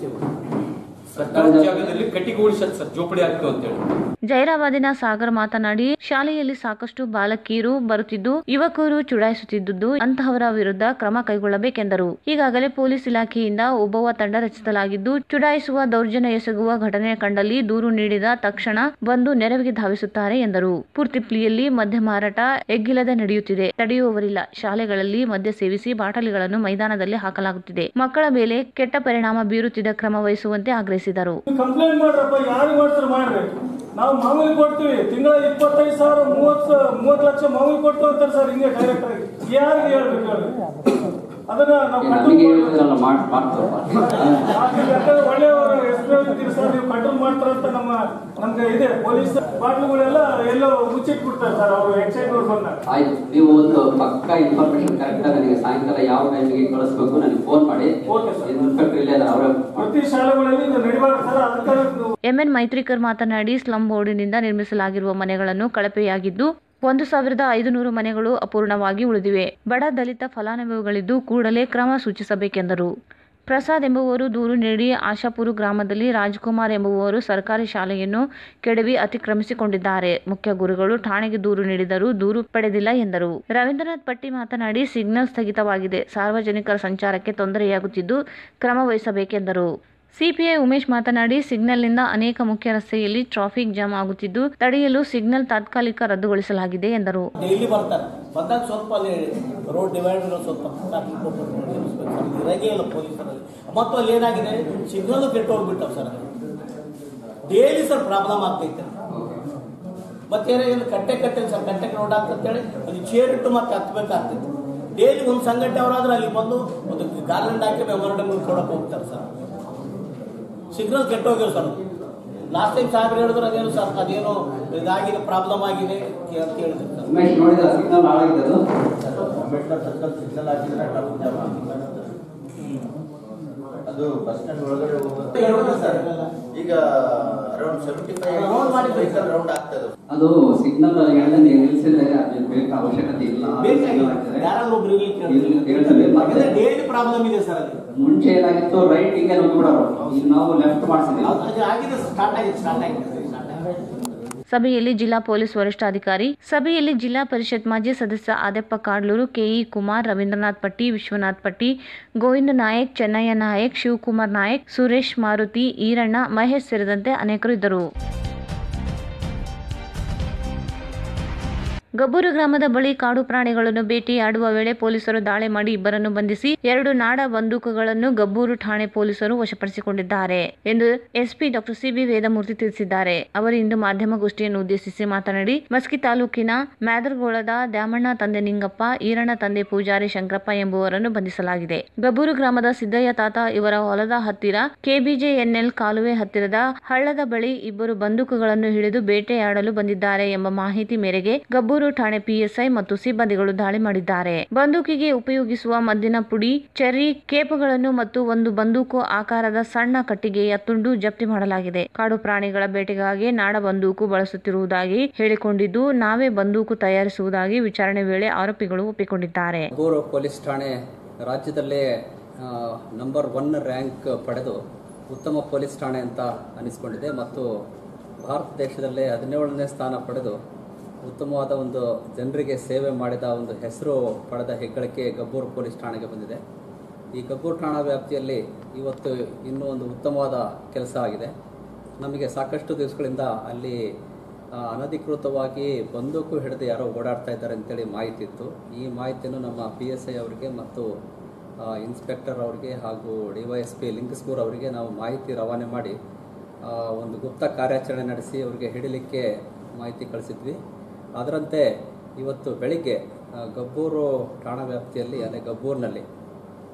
ಸರ್ಕಾರಿ ಜಾಗದಲ್ಲಿ ಕಟ್ಟಿಗೆ ಓಡಿಸತ್ ಸರ್ ಜೋಪಡಿ ಆಗ್ತು ಅಂತೇಳಿ ಜೈರಾಬಾದಿನ ಸಾಗರ್ ಮಾತನಾಡಿ ಶಾಲೆಯಲ್ಲಿ ಸಾಕಷ್ಟು ಬಾಲಕಿಯರು ಬರುತ್ತಿದ್ದು ಯುವಕರು ಚುಡಾಯಿಸುತ್ತಿದ್ದುದು ಅಂತಹವರ ವಿರುದ್ಧ ಕ್ರಮ ಕೈಗೊಳ್ಳಬೇಕೆಂದರು ಈಗಾಗಲೇ ಪೊಲೀಸ್ ಇಲಾಖೆಯಿಂದ ಒಬ್ಬವ ತಂಡ ರಚಿಸಲಾಗಿದ್ದು ಚುಡಾಯಿಸುವ ದೌರ್ಜನ್ಯ ಎಸಗುವ ಘಟನೆ ಕಂಡಲ್ಲಿ ದೂರು ನೀಡಿದ ತಕ್ಷಣ ಬಂದು ನೆರವಿಗೆ ಧಾವಿಸುತ್ತಾರೆ ಎಂದರು ಪೂರ್ತಿಪ್ಲಿಯಲ್ಲಿ ಮದ್ಯ ಮಾರಾಟ ಎಗ್ಗಿಲ್ಲದೆ ನಡೆಯುತ್ತಿದೆ ತಡೆಯುವವರಿಲ್ಲ ಶಾಲೆಗಳಲ್ಲಿ ಮದ್ಯ ಸೇವಿಸಿ ಬಾಟಲಿಗಳನ್ನು ಮೈದಾನದಲ್ಲಿ ಹಾಕಲಾಗುತ್ತಿದೆ ಮಕ್ಕಳ ಮೇಲೆ ಕೆಟ್ಟ ಪರಿಣಾಮ ಬೀರುತ್ತಿದ್ದ ಕ್ರಮ ವಹಿಸುವಂತೆ ಆಗ್ರಹಿಸಿದರು ಕಂಪ್ಲೇಂಟ್ ಮಾಡ್ರಪ್ಪ ಯಾರು ಮಾಡ್ತಾರೆ ಮಾಡ್ರಿ ನಾವು ಮಾಮೂಲಿ ಕೊಡ್ತೀವಿ ತಿಂಗಳ ಇಪ್ಪತ್ತೈದು ಸಾವಿರ ಮೂವತ್ತು ಮೂವತ್ತು ಲಕ್ಷ ಮಾಮೂಲಿ ಕೊಡ್ತು ಅಂತಾರೆ ಸರ್ ಹಿಂಗೆ ಡೈರೆಕ್ಟ್ ಆಗಿ ಯಾರಿಗೆ ಹೇಳ್ಬೇಕು ಹೇಳ್ರಿ ಅದನ್ನ ನಾವು ನಮಗೆ ಹೇಳಿದ್ರಲ್ಲ ಮಾಡ್ ಮಾಡ್ತಾರಪ್ಪ ಯಾಕಂದ್ರೆ ಒಳ್ಳೆಯವರು ಎಕ್ಸ್ಪೀರಿಯನ್ಸ್ ಇದ್ದೀರಿ ಸರ್ ನೀವು ಕಂಟ್ರೋಲ್ ಮಾಡ್ತಾರಂತ ನಮ್ಮ ನಮ್ಗೆ ಇದೆ ಪೊಲೀಸ್ ಬಾಟ್ಲುಗಳೆಲ್ಲ ಎಲ್ಲೋ ಮುಚ್ಚಿಟ್ಬಿಡ್ತಾರೆ ಸರ್ ಅವರು ಎಕ್ಸೈಡ್ ಅವ್ರು ಬಂದಾಗ ಆಯ್ತು ನೀವು ಒಂದು ಪಕ್ಕ ಇನ್ಫಾರ್ಮೇಶನ್ ಕರೆಕ್ಟ್ ಆಗಿ ನನಗೆ ಸಾಯಂಕಾಲ ಯಾವ ಟೈಮಿಗೆ ಕಳಿಸ್ಬೇಕು ನನಗೆ ಫೋನ್ ಮಾಡಿ ಇನ್ಸ್ಪೆಕ್ಟರ್ ಇಲ್ಲೇ ಇದ್ದಾರೆ ಅವರೇ ಪ್ರತಿ ಶಾಲೆಗಳಲ್ಲಿ ಇದು ನಡಿಬಾರ್ದು ಸರ್ ಅದಕ್ಕೆ ಎಂಎನ್ ಮೈತ್ರಿಕರ್ ಮಾತನಾಡಿ ಸ್ಲಂ ಬೋರ್ಡಿನಿಂದ ನಿರ್ಮಿಸಲಾಗಿರುವ ಮನೆಗಳನ್ನು ಕಳಪೆಯಾಗಿದ್ದು ಒಂದು ಸಾವಿರದ ಐದುನೂರು ಮನೆಗಳು ಅಪೂರ್ಣವಾಗಿ ಉಳಿದಿವೆ ಬಡ ದಲಿತ ಫಲಾನುಭವಿಗಳಿದ್ದು ಕೂಡಲೇ ಕ್ರಮ ಸೂಚಿಸಬೇಕೆಂದರು ಪ್ರಸಾದ್ ಎಂಬುವರು ದೂರು ನೀಡಿ ಆಶಾಪುರ ಗ್ರಾಮದಲ್ಲಿ ರಾಜ್ಕುಮಾರ್ ಎಂಬುವವರು ಸರ್ಕಾರಿ ಶಾಲೆಯನ್ನು ಕೆಡವಿ ಅತಿಕ್ರಮಿಸಿಕೊಂಡಿದ್ದಾರೆ ಮುಖ್ಯ ಗುರುಗಳು ಠಾಣೆಗೆ ದೂರು ನೀಡಿದರೂ ದೂರು ಪಡೆದಿಲ್ಲ ಎಂದರು ರವೀಂದ್ರನಾಥ್ ಪಟ್ಟಿ ಮಾತನಾಡಿ ಸಿಗ್ನಲ್ ಸ್ಥಗಿತವಾಗಿದೆ ಸಾರ್ವಜನಿಕರ ಸಂಚಾರಕ್ಕೆ ತೊಂದರೆಯಾಗುತ್ತಿದ್ದು ಕ್ರಮ ವಹಿಸಬೇಕೆಂದರು ಸಿಪಿಐ ಉಮೇಶ್ ಮಾತನಾಡಿ ಸಿಗ್ನಲ್ನಿಂದ ಅನೇಕ ಮುಖ್ಯ ರಸ್ತೆಯಲ್ಲಿ ಟ್ರಾಫಿಕ್ ಜಾಮ್ ಆಗುತ್ತಿದ್ದು ತಡೆಯಲು ಸಿಗ್ನಲ್ ತಾತ್ಕಾಲಿಕ ರದ್ದುಗೊಳಿಸಲಾಗಿದೆ ಎಂದರು ಡೈಲಿ ಬರ್ತಾರೆ ಬಂದಾಗ ಸ್ವಲ್ಪ ಅಲ್ಲಿ ರೋಡ್ ಡಿವೈಡರ್ ಸ್ವಲ್ಪ ಟ್ರಾಫಿಕ್ ಇರಾಗೇ ಇಲ್ಲ ಪೊಲೀಸರಲ್ಲಿ ಮತ್ತು ಅಲ್ಲಿ ಏನಾಗಿದೆ ಸಿಗ್ನಲ್ ಕೆಟ್ಟು ಹೋಗ್ಬಿಟ್ಟವ್ ಸರ್ ಡೈಲಿ ಸರ್ ಪ್ರಾಬ್ಲಮ್ ಆಗ್ತೈತೆ ಮತ್ತೆ ಏನಾಗಿದೆ ಕಟ್ಟೆ ಕಟ್ಟೆ ಸರ್ ಕಟ್ಟೆ ರೋಡ್ ಆಗ್ತಂತೇಳಿ ಅಲ್ಲಿ ಚೇರ್ ಇಟ್ಟು ಮತ್ತೆ ಹತ್ಬೇಕಾಗ್ತೈತೆ ಡೈಲಿ ಒಂದು ಸಂಘಟನೆ ಅವರಾದ್ರೆ ಅಲ್ಲಿ ಬಂದು ಒಂದು ಗಾರ್ಲೆಂಡ್ ಹಾಕಿ ಮೆಮೊರಂಡಮ್ ಕೊಡಕ್ಕೆ ಹೋಗ್ತಾರೆ ಸರ್ ಸಿಗ್ನಲ್ ಕೆಟ್ಟೋಗ್ಯವ ಸರ್ ಲಾಸ್ಟ್ ಟೈಮ್ ಸಾಹೇಬ್ರು ಹೇಳಿದ್ರು ಅದೇನು ಸರ್ ಅದೇನೋ ಇದಾಗಿದೆ ಪ್ರಾಬ್ಲಮ್ ಆಗಿದೆ ಅಂತ ಹೇಳಿದ್ರು ಸರ್ ಉಮೇಶ್ ನೋಡಿದ ಸಿಗ್ನಲ್ ಹಾಳಾಗಿದೆ ಅದು ಅಂಬೇಡ್ಕರ್ ಸರ್ಕಲ್ ಸಿಗ್ನಲ್ ಹಾಕಿದ್ರೆ ಟ್ರಾಫಿಕ್ ಜಾಮ್ ಆಗಿಲ್ಲ ಅದು ಬಸ್ ಸ್ಟ್ಯಾಂಡ್ ಒಳಗಡೆ ಹೋಗೋದು ಸರ್ ಈಗ around seventy five vehicle round ಆಗ್ತದೆ ಅದು ಸಿಗ್ನಲ್ ಹೇಳ್ದಂಗೆ ನಿಲ್ಸಿದ್ರೆ ಅದು ಬೇಕಾ ಅವಶ್ಯಕತೆ ಇಲ್ಲ ಬೇಕಾಗಿಲ್ಲ ಯಾರಾದ್ರೂ ಒಬ್ರು ಇರ್ಲಿಕ್ಕೆ ಇರ್ಲಿ- ಹೇಳ್ತೇವೆ. ಮತ್ತೆ ಡೈಲಿ ಪ್ರಾಬ್ಲಮ್ ಇದೆ ಸರ್ ಅಲ್ಲಿ ಮುಂಚೆ ಏನಾಗಿತ್ತು ರೈಟ್ ಹಿಂಗೆ ನುಗ್ಗಿಬಿಡೋರು ಈಗ ನಾವು ಲೆಫ್ಟ್ ಮಾಡ್ಸಿದ್ದೀವಿ ಅದು ಆಗಿದೆ ಸ್ಟಾರ್ಟ್ ಆಗಿದೆ ಸ್ಟಾರ್ಟ್ ಆಗಿದೆ ಸ್ಟಾರ್ಟ್ ಆಗಿದೆ ಸಭೆಯಲ್ಲಿ ಜಿಲ್ಲಾ ಪೊಲೀಸ್ ವರಿಷ್ಠಾಧಿಕಾರಿ ಸಭೆಯಲ್ಲಿ ಜಿಲ್ಲಾ ಪರಿಷತ್ ಮಾಜಿ ಸದಸ್ಯ ಆದೆಪ್ಪ ಕಾಡ್ಲೂರು ಕೆಇ ಕುಮಾರ್ ರವೀಂದ್ರನಾಥ್ ಪಟ್ಟಿ ವಿಶ್ವನಾಥ್ ಪಟ್ಟಿ ಗೋವಿಂದ ನಾಯಕ್ ಚೆನ್ನಯ್ಯ ನಾಯಕ್ ಶಿವಕುಮಾರ್ ನಾಯಕ್ ಸುರೇಶ್ ಮಾರುತಿ ಈರಣ್ಣ ಮಹೇಶ್ ಸೇರಿದಂತೆ ಅನೇಕರು ಇದ್ದರು ಗಬ್ಬೂರು ಗ್ರಾಮದ ಬಳಿ ಕಾಡು ಪ್ರಾಣಿಗಳನ್ನು ಬೇಟೆಯಾಡುವ ವೇಳೆ ಪೊಲೀಸರು ದಾಳಿ ಮಾಡಿ ಇಬ್ಬರನ್ನು ಬಂಧಿಸಿ ಎರಡು ನಾಡ ಬಂದೂಕುಗಳನ್ನು ಗಬ್ಬೂರು ಠಾಣೆ ಪೊಲೀಸರು ವಶಪಡಿಸಿಕೊಂಡಿದ್ದಾರೆ ಎಂದು ಎಸ್ಪಿ ಡಾಕ್ಟರ್ ಸಿಬಿ ವೇದಮೂರ್ತಿ ತಿಳಿಸಿದ್ದಾರೆ ಅವರು ಇಂದು ಮಾಧ್ಯಮಗೋಷ್ಠಿಯನ್ನು ಉದ್ದೇಶಿಸಿ ಮಾತನಾಡಿ ಮಸ್ಕಿ ತಾಲೂಕಿನ ಮ್ಯಾದರ್ಗೋಳದ ದ್ಯಾಮಣ್ಣ ತಂದೆ ನಿಂಗಪ್ಪ ಈರಣ್ಣ ತಂದೆ ಪೂಜಾರಿ ಶಂಕರಪ್ಪ ಎಂಬುವರನ್ನು ಬಂಧಿಸಲಾಗಿದೆ ಗಬ್ಬೂರು ಗ್ರಾಮದ ಸಿದ್ದಯ್ಯ ತಾತ ಇವರ ಹೊಲದ ಹತ್ತಿರ ಕೆಬಿಜೆಎನ್ಎಲ್ ಕಾಲುವೆ ಹತ್ತಿರದ ಹಳ್ಳದ ಬಳಿ ಇಬ್ಬರು ಬಂದೂಕುಗಳನ್ನು ಹಿಡಿದು ಬೇಟೆಯಾಡಲು ಬಂದಿದ್ದಾರೆ ಎಂಬ ಮಾಹಿತಿ ಮೇರೆಗೆ ಗಬ್ಬೂರು ಠಾಣೆ ಪಿಎಸ್ಐ ಮತ್ತು ಸಿಬ್ಬಂದಿಗಳು ದಾಳಿ ಮಾಡಿದ್ದಾರೆ ಬಂದೂಕಿಗೆ ಉಪಯೋಗಿಸುವ ಮದ್ದಿನ ಪುಡಿ ಚೆರ್ರಿ ಕೇಪುಗಳನ್ನು ಮತ್ತು ಒಂದು ಬಂದೂಕು ಆಕಾರದ ಸಣ್ಣ ಕಟ್ಟಿಗೆಯ ತುಂಡು ಜಪ್ತಿ ಮಾಡಲಾಗಿದೆ ಕಾಡು ಪ್ರಾಣಿಗಳ ಬೇಟೆಗಾಗಿ ನಾಡ ಬಂದೂಕು ಬಳಸುತ್ತಿರುವುದಾಗಿ ಹೇಳಿಕೊಂಡಿದ್ದು ನಾವೇ ಬಂದೂಕು ತಯಾರಿಸುವುದಾಗಿ ವಿಚಾರಣೆ ವೇಳೆ ಆರೋಪಿಗಳು ಒಪ್ಪಿಕೊಂಡಿದ್ದಾರೆ ಗೂರು ಪೊಲೀಸ್ ಠಾಣೆ ರಾಜ್ಯದಲ್ಲೇ ಆ, ನಂಬರ್ ಒನ್ ರ್ಯಾಂಕ್ ಪಡೆದು ಉತ್ತಮ ಪೊಲೀಸ್ ಠಾಣೆ ಅಂತ ಅನಿಸ್ಕೊಂಡಿದೆ ಮತ್ತು ಭಾರತ ದೇಶದಲ್ಲೇ ಹದಿನೇಳನೇ ಸ್ಥಾನ ಪಡೆದು ಉತ್ತಮವಾದ ಒಂದು ಜನರಿಗೆ ಸೇವೆ ಮಾಡಿದ ಒಂದು ಹೆಸರು ಪಡೆದ ಹೆಗ್ಗಳಿಕೆ ಗಬ್ಬೂರು ಪೊಲೀಸ್ ಠಾಣೆಗೆ ಬಂದಿದೆ ಈ ಗಬ್ಬೂರು ಠಾಣಾ ವ್ಯಾಪ್ತಿಯಲ್ಲಿ ಇವತ್ತು ಇನ್ನೂ ಒಂದು ಉತ್ತಮವಾದ ಕೆಲಸ ಆಗಿದೆ ನಮಗೆ ಸಾಕಷ್ಟು ದಿವಸಗಳಿಂದ ಅಲ್ಲಿ ಆ, ಅನಧಿಕೃತವಾಗಿ ಬಂದೂಕು ಹಿಡಿದು ಯಾರೋ ಓಡಾಡ್ತಾ ಇದ್ದಾರೆ ಅಂತೇಳಿ ಮಾಹಿತಿ ಇತ್ತು ಈ ಮಾಹಿತಿಯನ್ನು ನಮ್ಮ ಪಿ ಎಸ್ ಐ ಅವರಿಗೆ ಮತ್ತು ಆ, ಇನ್ಸ್ಪೆಕ್ಟರ್ ಅವರಿಗೆ ಹಾಗೂ D Y S P Lingasugur ಅವರಿಗೆ ನಾವು ಮಾಹಿತಿ ರವಾನೆ ಮಾಡಿ ಆ, ಒಂದು ಗುಪ್ತ ಕಾರ್ಯಾಚರಣೆ ನಡೆಸಿ ಅವರಿಗೆ ಹಿಡಿಲಿಕ್ಕೆ ಮಾಹಿತಿ ಕಳಿಸಿದ್ವಿ ಅದರಂತೆ ಇವತ್ತು ಬೆಳಿಗ್ಗೆ ಆ, ಗಬ್ಬೂರು ಠಾಣಾ ವ್ಯಾಪ್ತಿಯಲ್ಲಿ ಅಂದರೆ ಗಬ್ಬೂರಿನಲ್ಲಿ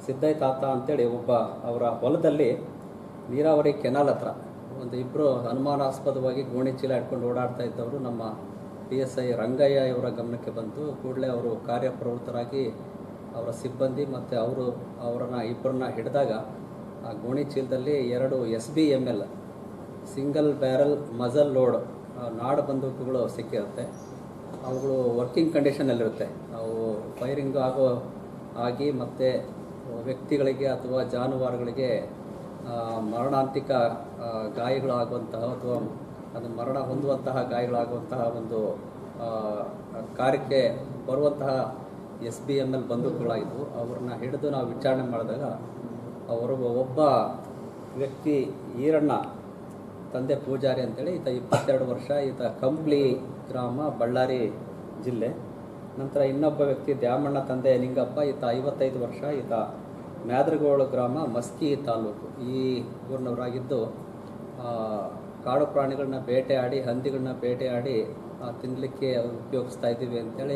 ಸಿದ್ದಯ್ಯ ತಾತ ಅಂತೇಳಿ ಒಬ್ಬ ಅವರ ಹೊಲದಲ್ಲಿ ನೀರಾವರಿ ಕೆನಾಲ್ ಹತ್ರ ಒಂದು ಇಬ್ಬರು ಅನುಮಾನಾಸ್ಪದವಾಗಿ ಗೋಣಿ ಚೀಲ ಇಟ್ಕೊಂಡು ಓಡಾಡ್ತಾ ಇದ್ದವರು ನಮ್ಮ ಪಿ ಎಸ್ ಐ ರಂಗಯ್ಯ ಇವರ ಗಮನಕ್ಕೆ ಬಂತು ಕೂಡಲೇ ಅವರು ಕಾರ್ಯಪ್ರವೃತ್ತರಾಗಿ ಅವರ ಸಿಬ್ಬಂದಿ ಮತ್ತು ಅವರು ಅವರನ್ನ ಇಬ್ಬರನ್ನ ಹಿಡಿದಾಗ ಆ ಗೋಣಿ ಚೀಲದಲ್ಲಿ ಎರಡು S B M L single barrel muzzle load ನಾಡು ಬಂದೂಕುಗಳು ಸಿಕ್ಕಿರುತ್ತೆ ಅವುಗಳು ವರ್ಕಿಂಗ್ ಕಂಡೀಷನಲ್ಲಿರುತ್ತೆ ಅವು ಫೈರಿಂಗ್ ಆಗೋ ಆಗಿ ಮತ್ತು ವ್ಯಕ್ತಿಗಳಿಗೆ ಅಥವಾ ಜಾನುವಾರುಗಳಿಗೆ ಆ, ಮರಣಾಂತಿಕ ಆ, ಗಾಯಗಳಾಗುವಂತಹ ಅಥವಾ ಅದು ಮರಣ ಹೊಂದುವಂತಹ ಗಾಯಗಳಾಗುವಂತಹ ಒಂದು ಆ, ಕಾರ್ಯಕ್ಕೆ ಬರುವಂತಹ ಎಸ್ ಬಿ ಎಮ್ ಎಲ್ ಬಂದೂಕುಗಳಾಗಿದ್ವು ಅವ್ರನ್ನ ಹಿಡಿದು ನಾವು ವಿಚಾರಣೆ ಮಾಡಿದಾಗ ಅವರು ಒಬ್ಬ ವ್ಯಕ್ತಿ ಈರಣ್ಣ ತಂದೆ ಪೂಜಾರಿ ಅಂತೇಳಿ ಈತ ಇಪ್ಪತ್ತೆರಡು ವರ್ಷ ಈತ ಕಂಪ್ಲಿ ಗ್ರಾಮ ಬಳ್ಳಾರಿ ಜಿಲ್ಲೆ ನಂತರ ಇನ್ನೊಬ್ಬ ವ್ಯಕ್ತಿ ದ್ಯಾಮಣ್ಣ ತಂದೆ ನಿಂಗಪ್ಪ ಈತ ಐವತ್ತೈದು ವರ್ಷ ಈತ ಮ್ಯಾದ್ರಗೋಳು ಗ್ರಾಮ ಮಸ್ಕಿ ತಾಲೂಕು ಈ ಊರಿನವರಾಗಿದ್ದು ಆ, ಕಾಡು ಪ್ರಾಣಿಗಳನ್ನ ಬೇಟೆಯಾಡಿ ಹಂದಿಗಳನ್ನ ಬೇಟೆಯಾಡಿ ಆ, ತಿನ್ನಲಿಕ್ಕೆ ಉಪಯೋಗಿಸ್ತಾ ಇದ್ದೀವಿ ಅಂತೇಳಿ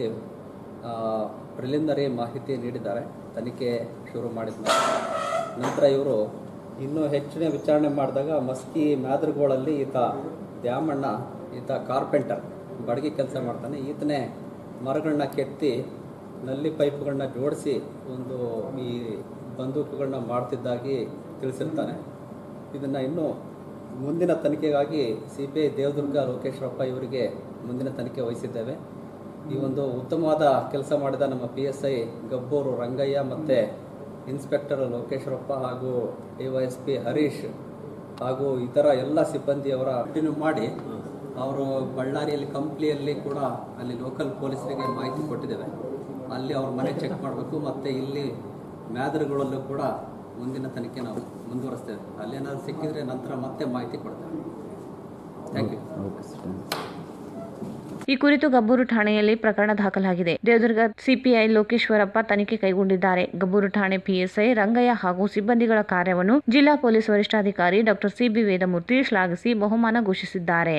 ಪ್ರಿಲಿಮಿನರಿ ಮಾಹಿತಿ ನೀಡಿದ್ದಾರೆ ತನಿಖೆ ಶುರು ಮಾಡಿದ ನಂತರ ಇವರು ಇನ್ನೂ ಹೆಚ್ಚಿನ ವಿಚಾರಣೆ ಮಾಡಿದಾಗ ಮಸ್ಕಿ ಮ್ಯಾದ್ರಗೋಳಲ್ಲಿ ಈತ ದ್ಯಾಮಣ್ಣ ಈತ ಕಾರ್ಪೆಂಟರ್ ಬಡಗಿ ಕೆಲಸ ಮಾಡ್ತಾನೆ ಈತನೇ ಮರಗಳನ್ನ ಕೆತ್ತಿ ನಲ್ಲಿ ಪೈಪ್ಗಳನ್ನ ಜೋಡಿಸಿ ಒಂದು ಈ ಬಂದೂಕುಗಳನ್ನ ಮಾಡ್ತಿದ್ದಾಗಿ ತಿಳಿಸಿರ್ತಾನೆ ಇದನ್ನು ಇನ್ನೂ ಮುಂದಿನ ತನಿಖೆಗಾಗಿ C B I Devadurga Lokeshwarappa ಇವರಿಗೆ ಮುಂದಿನ ತನಿಖೆ ವಹಿಸಿದ್ದೇವೆ ಈ ಒಂದು ಉತ್ತಮವಾದ ಕೆಲಸ ಮಾಡಿದ ನಮ್ಮ P S I Gabbur Rangayya ಮತ್ತು ಇನ್ಸ್ಪೆಕ್ಟರ್ ಲೋಕೇಶ್ವರಪ್ಪ ಹಾಗೂ D Y S P Harish ಹಾಗೂ ಇತರ ಎಲ್ಲ ಸಿಬ್ಬಂದಿಯವರ ಕಂಟಿನ್ಯೂ ಮಾಡಿ ಅವರು ಬಳ್ಳಾರಿಯಲ್ಲಿ ಕಂಪ್ನಿಯಲ್ಲಿ ಕೂಡ ಅಲ್ಲಿ ಲೋಕಲ್ ಪೊಲೀಸರಿಗೆ ಮಾಹಿತಿ ಕೊಟ್ಟಿದ್ದೇವೆ ಅಲ್ಲಿ ಅವ್ರ ಮನೆ ಚೆಕ್ ಮಾಡಬೇಕು ಮತ್ತು ಇಲ್ಲಿ ಮ್ಯಾದರ್ಗಳಲ್ಲೂ ಕೂಡ ಮುಂದಿನ ತನಿಖೆ ನಾವು ಮುಂದುವರಿಸ್ತೇವೆ ಅಲ್ಲೇನಾದ್ರು ಸಿಕ್ಕಿದ್ರೆ ನಂತರ ಮತ್ತೆ ಮಾಹಿತಿ ಕೊಡ್ತೇವೆ ಥ್ಯಾಂಕ್ ಯು ಈ ಕುರಿತು ಗಬ್ಬೂರು ಠಾಣೆಯಲ್ಲಿ ಪ್ರಕರಣ ದಾಖಲಾಗಿದೆ ದೇವದುರ್ಗ ಸಿಪಿಐ ಲೋಕೇಶ್ವರಪ್ಪ ತನಿಖೆ ಕೈಗೊಂಡಿದ್ದಾರೆ ಗಬ್ಬೂರು ಠಾಣೆ ಪಿಎಸ್ಐ ರಂಗಯ್ಯ ಹಾಗೂ ಸಿಬ್ಬಂದಿಗಳ ಕಾರ್ಯವನ್ನು ಜಿಲ್ಲಾ ಪೊಲೀಸ್ ವರಿಷ್ಠಾಧಿಕಾರಿ ಡಾಕ್ಟರ್ ಸಿಬಿ ವೇದಮೂರ್ತಿ ಶ್ಲಾಘಿಸಿ ಬಹುಮಾನ ಘೋಷಿಸಿದ್ದಾರೆ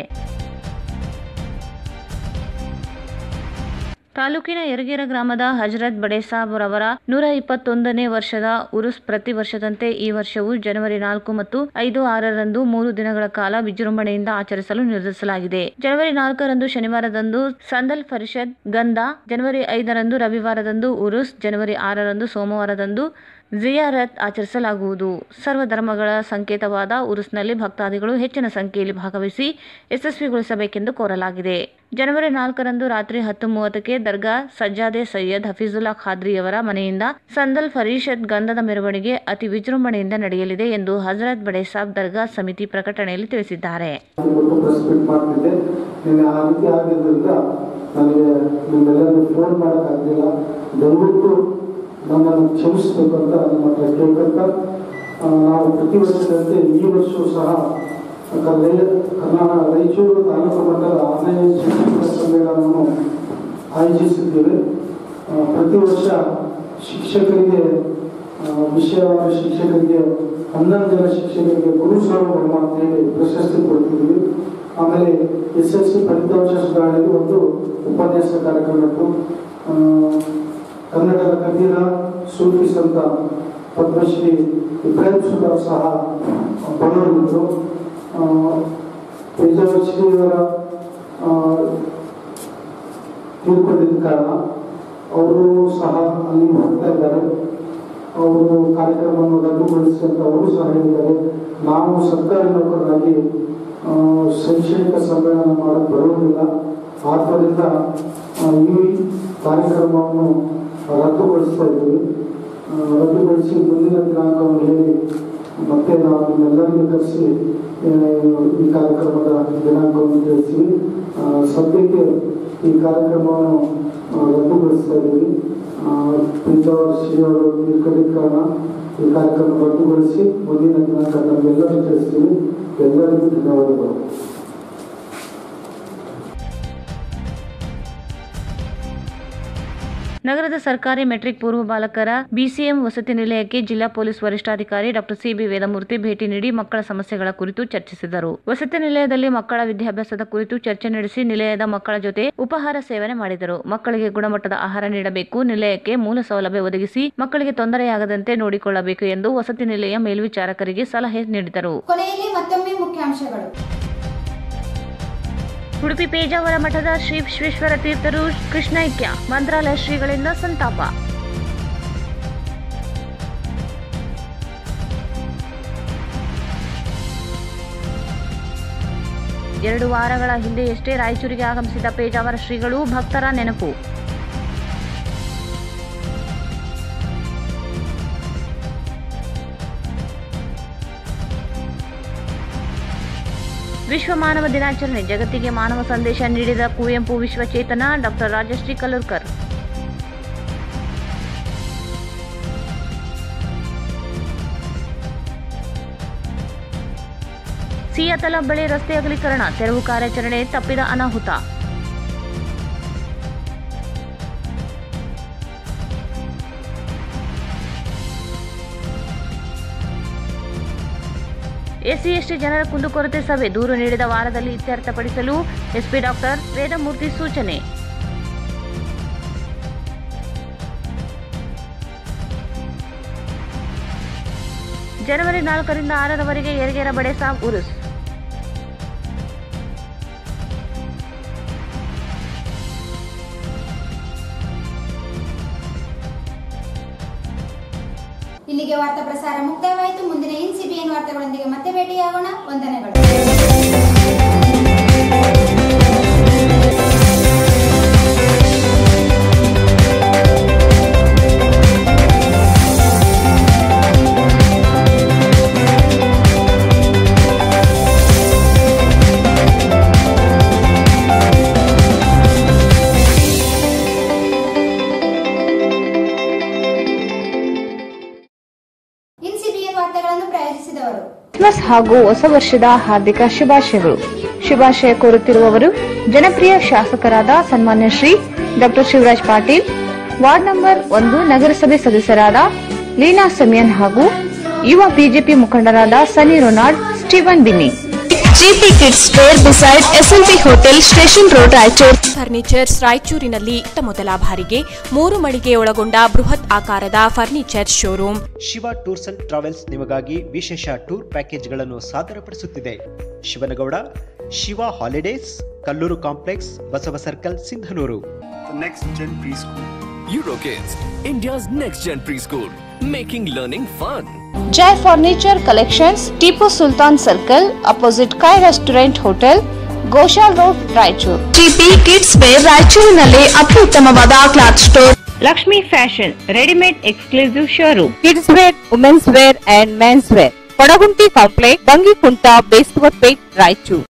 ತಾಲೂಕಿನ ಯರಗೇರ ಗ್ರಾಮದ ಹಜರತ್ ಬಡೇಸಾಬ್ ರವರ ನೂರ ಇಪ್ಪತ್ತೊಂದನೇ ವರ್ಷದ ಉರುಸ್ ಪ್ರತಿ ವರ್ಷದಂತೆ ಈ ವರ್ಷವೂ ಜನವರಿ ನಾಲ್ಕು ಮತ್ತು ಐದು ಆರರಂದು ಮೂರು ದಿನಗಳ ಕಾಲ ವಿಜೃಂಭಣೆಯಿಂದ ಆಚರಿಸಲು ನಿರ್ಧರಿಸಲಾಗಿದೆ ಜನವರಿ ನಾಲ್ಕರಂದು ಶನಿವಾರದಂದು ಸಂದಲ್ ಪರಿಷತ್ ಗಂಧ ಜನವರಿ ಐದರಂದು ರವಿವಾರದಂದು ಉರುಸ್ ಜನವರಿ ಆರರಂದು ಸೋಮವಾರದಂದು ಜಿಯಾರತ್ ಆಚರಿಸಲಾಗುವುದು ಸರ್ವಧರ್ಮಗಳ ಸಂಕೇತವಾದ ಉರುಸ್ನಲ್ಲಿ ಭಕ್ತಾದಿಗಳು ಹೆಚ್ಚಿನ ಸಂಖ್ಯೆಯಲ್ಲಿ ಭಾಗವಹಿಸಿ ಯಶಸ್ವಿಗೊಳಿಸಬೇಕೆಂದು ಕೋರಲಾಗಿದೆ ಜನವರಿ ನಾಲ್ಕರಂದು ರಾತ್ರಿ ಹತ್ತು ಮೂವತ್ತಕ್ಕೆ ದರ್ಗಾ ಸಜ್ಜಾದೆ ಸೈಯದ್ ಹಫೀಜುಲ್ಲಾ ಖಾದ್ರಿಯವರ ಮನೆಯಿಂದ ಸಂದಲ್ ಫರೀಷತ್ ಗಂಧದ ಮೆರವಣಿಗೆ ಅತಿ ವಿಜೃಂಭಣೆಯಿಂದ ನಡೆಯಲಿದೆ ಎಂದು ಹಜರತ್ ಬಡೇಸಾಬ್ ದರ್ಗಾ ಸಮಿತಿ ಪ್ರಕಟಣೆಯಲ್ಲಿ ತಿಳಿಸಿದ್ದಾರೆ ಕೊಟ್ಟು ಪ್ರೆಸ್ ಮೀಟ್ ಮಾಡ್ತಿದ್ದೆ ನಿನ್ನೆ ಆ ರೀತಿ ಆಗಿದ್ದರಿಂದ ನನಗೆ ನಿಮ್ಮೆಲ್ಲರಿಗೂ ಫೋನ್ ಮಾಡೋಕ್ಕಾಗಲಿಲ್ಲ ದಯವಿಟ್ಟು ನನ್ನನ್ನು ಕ್ಷಮಿಸಬೇಕು ಅಂತ ನಿಮ್ಮ ಹತ್ರ ಕೇಳ್ಕೊಂತ ಆ, ನಾವು ಪ್ರತಿ ವರ್ಷದಂತೆ ಈ ವರ್ಷವೂ ಸಹ ಕರ್ನಾಟಕ ಕರ್ನಾಟಕ ರಾಯಚೂರು ತಾಲೂಕು ಮಟ್ಟದ ಆನ್ಲೈನ್ ಶಿಕ್ಷಕರ ಸಮ್ಮೇಳನವನ್ನು ಆಯೋಜಿಸಿದ್ದೇವೆ ಆ, ಪ್ರತಿ ವರ್ಷ ಶಿಕ್ಷಕರಿಗೆ ಆ, ವಿಷಯವಾದ ಶಿಕ್ಷಕರಿಗೆ ಹನ್ನೊಂದು ಜನ ಶಿಕ್ಷಕರಿಗೆ ಗುರು ಸಾರ್ವಭೌಮ ಅಂತ ಹೇಳಿ ಪ್ರಶಸ್ತಿ ಕೊಡ್ತಿದ್ವಿ ಆಮೇಲೆ ಎಸ್ ಎಲ್ ಸಿ ಫಲಿತಾಂಶ ಸುಧಾರಣೆಗೆ ಒಂದು ಉಪನ್ಯಾಸ ಕಾರ್ಯಕ್ರಮ ಇತ್ತು ಆ, ಕನ್ನಡದ ಕಬೀರ ಸೂಫಿ ಸಂತ ಪದ್ಮಶ್ರೀ ಇಬ್ರಾಹಿಂ ಸುಧಾರ್ ಸಹ ಬರೋರಿದ್ದರು ಪೇಜಾವರ್ ಶ್ರೀಯವರ ತೀರ್ಕೊಂಡಿದ್ದ ಕಾರಣ ಅವರು ಸಹ ಅಲ್ಲಿ ಹೋಗ್ತಾ ಇದ್ದಾರೆ ಅವರು ಕಾರ್ಯಕ್ರಮವನ್ನು ರದ್ದುಗೊಳಿಸಿ ಅಂತ ಅವರು ಸಹ ಹೇಳಿದ್ದಾರೆ ನಾವು ಸರ್ಕಾರಿ ನೌಕರರಾಗಿ ಆ, ಶೈಕ್ಷಣಿಕ ಸಮ್ಮೇಳನ ಮಾಡಕ್ಕೆ ಬರುವುದಿಲ್ಲ ಆದ್ದರಿಂದ ಆ, ಈ ಕಾರ್ಯಕ್ರಮವನ್ನು ರದ್ದುಗೊಳಿಸ್ತಾ ಇದ್ದೀವಿ ಆ, ರದ್ದುಗೊಳಿಸಿ ಮುಂದಿನ ದಿನಾಂಕವನ್ನು ಹೇಳಿ ಮತ್ತೆ ನಾವು ನಿಮ್ಮೆಲ್ಲರಿಗೂ ಕರೆಸಿ ಆ, ಈ ಕಾರ್ಯಕ್ರಮದ ದಿನಾಂಕವನ್ನು ತಿಳಿಸ್ತೀವಿ ಆ, ಸದ್ಯಕ್ಕೆ ಈ ಕಾರ್ಯಕ್ರಮವನ್ನು ಆ, ರದ್ದುಗೊಳಿಸ್ತಾ ಇದ್ದೀವಿ ಪ್ರೀತವರ್ ಶ್ರೀ ಅವರು ತೀರ್ಕೊಂಡಿದ್ದ ಕಾರಣ ಈ ಕಾರ್ಯಕ್ರಮ ರದ್ದುಗೊಳಿಸಿ ಮುಂದಿನ ದಿನಾಂಕ ನಮಗೆಲ್ಲರಿಗೂ ತಿಳಿಸ್ತೀವಿ ಎಲ್ಲರಿಗೂ ಧನ್ಯವಾದಗಳು ನಗರದ ಸರ್ಕಾರಿ ಮೆಟ್ರಿಕ್ ಪೂರ್ವ ಬಾಲಕರ ಬಿಸಿಎಂ ವಸತಿ ನಿಲಯಕ್ಕೆ ಜಿಲ್ಲಾ ಪೊಲೀಸ್ ವರಿಷ್ಠಾಧಿಕಾರಿ ಡಾಕ್ಟರ್ ಸಿಬಿ ವೇದಮೂರ್ತಿ ಭೇಟಿ ನೀಡಿ ಮಕ್ಕಳ ಸಮಸ್ಯೆಗಳ ಕುರಿತು ಚರ್ಚಿಸಿದರು ವಸತಿ ನಿಲಯದಲ್ಲಿ ಮಕ್ಕಳ ವಿದ್ಯಾಭ್ಯಾಸದ ಕುರಿತು ಚರ್ಚೆ ನಡೆಸಿ ನಿಲಯದ ಮಕ್ಕಳ ಜೊತೆ ಉಪಹಾರ ಸೇವನೆ ಮಾಡಿದರು ಮಕ್ಕಳಿಗೆ ಗುಣಮಟ್ಟದ ಆಹಾರ ನೀಡಬೇಕು ನಿಲಯಕ್ಕೆ ಮೂಲ ಸೌಲಭ್ಯ ಒದಗಿಸಿ ಮಕ್ಕಳಿಗೆ ತೊಂದರೆಯಾಗದಂತೆ ನೋಡಿಕೊಳ್ಳಬೇಕು ಎಂದು ವಸತಿ ನಿಲಯ ಮೇಲ್ವಿಚಾರಕರಿಗೆ ಸಲಹೆ ನೀಡಿದರು ಕೊನೆಯಲ್ಲಿ ಮತ್ತೊಮ್ಮೆ ಮುಖ್ಯಾಂಶಗಳು ಉಡುಪಿ ಪೇಜಾವರ ಮಠದ ಶ್ರೀ ವಿಶ್ವೇಶ್ವರ ತೀರ್ಥರು ಕೃಷ್ಣೈಕ್ಯ ಮಂತ್ರಾಲಯ ಶ್ರೀಗಳಿಂದ ಸಂತಾಪ ಎರಡು ವಾರಗಳ ಹಿಂದೆಯಷ್ಟೇ ರಾಯಚೂರಿಗೆ ಆಗಮಿಸಿದ ಪೇಜಾವರ ಶ್ರೀಗಳು ಭಕ್ತರ ನೆನಪು ವಿಶ್ವ ಮಾನವ ದಿನಾಚರಣೆ ಜಗತ್ತಿಗೆ ಮಾನವ ಸಂದೇಶ ನೀಡಿದ ಕುವೆಂಪು ವಿಶ್ವಚೇತನ ಡಾಕ್ಟರ್ ರಾಜಶ್ರೀ ಕಲ್ಲೂರ್ಕರ್ ಸಿಯಾತಲ ಬಳಿ ರಸ್ತೆ ಅಗಲೀಕರಣ ತೆರವು ಕಾರ್ಯಾಚರಣೆ ತಪ್ಪಿದ ಅನಾಹುತ ಎಸ್ಸಿ ಎಸ್ಟಿ ಜನರ ಕುಂದುಕೊರತೆ ಸಭೆ ದೂರು ನೀಡಿದ ವಾರದಲ್ಲಿ ಇತ್ಯರ್ಥಪಡಿಸಲು ಎಸ್ಪಿ ಡಾಕ್ಟರ್ ವೇದಮೂರ್ತಿ ಸೂಚನೆ ಜನವರಿ ನಾಲ್ಕರಿಂದ ಆರರವರೆಗೆ ಯರಗೇರ ಬಡೆ ಸಾಬ್ ಉರುಸ್ ಇಲ್ಲಿಗೆ ವಾರ್ತಾ ಪ್ರಸಾರ ಮುಕ್ತಾಯವಾಯಿತು ಮುಂದಿನ ಇನ್ಸಿಬಿಎನ್ ವಾರ್ತೆಗಳೊಂದಿಗೆ ಮತ್ತೆ ಭೇಟಿಯಾಗೋಣ ವಂದನೆಗಳು ಇನ್ಸಿಬಿಎನ್ ವಾರ್ತೆಗಳನ್ನು ಪ್ರಾಯೋಜಿಸಿದವರು ಕ್ರಿಸ್ಮಸ್ ಹಾಗೂ ಹೊಸ ವರ್ಷದ ಹಾರ್ದಿಕ ಶುಭಾಶಯಗಳು ಶುಭಾಶಯ ಕೋರುತ್ತಿರುವವರು ಜನಪ್ರಿಯ ಶಾಸಕರಾದ ಸನ್ಮಾನ್ಯ Shri doctor Shivraj Patil ward number ಒಂದು ನಗರಸಭೆ ಸದಸ್ಯರಾದ ಲೀನಾ ಸಮಿಯನ್ ಹಾಗೂ ಯುವ ಬಿಜೆಪಿ ಮುಖಂಡರಾದ Sunny Ronald Steven Binny GP kids wear beside SLP hotel station road Raichur furnitures ರಾಯಚೂರಿನಲ್ಲಿ ಇತ್ತ ಮೊದಲ ಬಾರಿಗೆ ಮೂರು ಮಳಿಗೆ ಒಳಗೊಂಡ ಬೃಹತ್ ಆಕಾರದ furniture showroom Shiva tours and travels ನಿಮಗಾಗಿ ವಿಶೇಷ ಟೂರ್ ಪ್ಯಾಕೇಜ್ಗಳನ್ನು ಸಾದರಪಡಿಸುತ್ತಿದೆ Shivanagouda Shiva holidays Kallur complex Basava circle Sindhanur The next gen preschool. Eurokids, India's next gen preschool, making learning fun. Jai furniture collections Tipu Sultan circle opposite ಕಾಯ್ restaurant hotel Goshal road Raichur GP kids wear ರಾಯಚೂರಿನಲ್ಲಿ ಅತ್ಯುತ್ತಮವಾದ cloth store Lakshmi fashion readymade exclusive showroom kids wear women's wear and men's wear Kodagunti complex Bangikunta Beswar Pet Raichur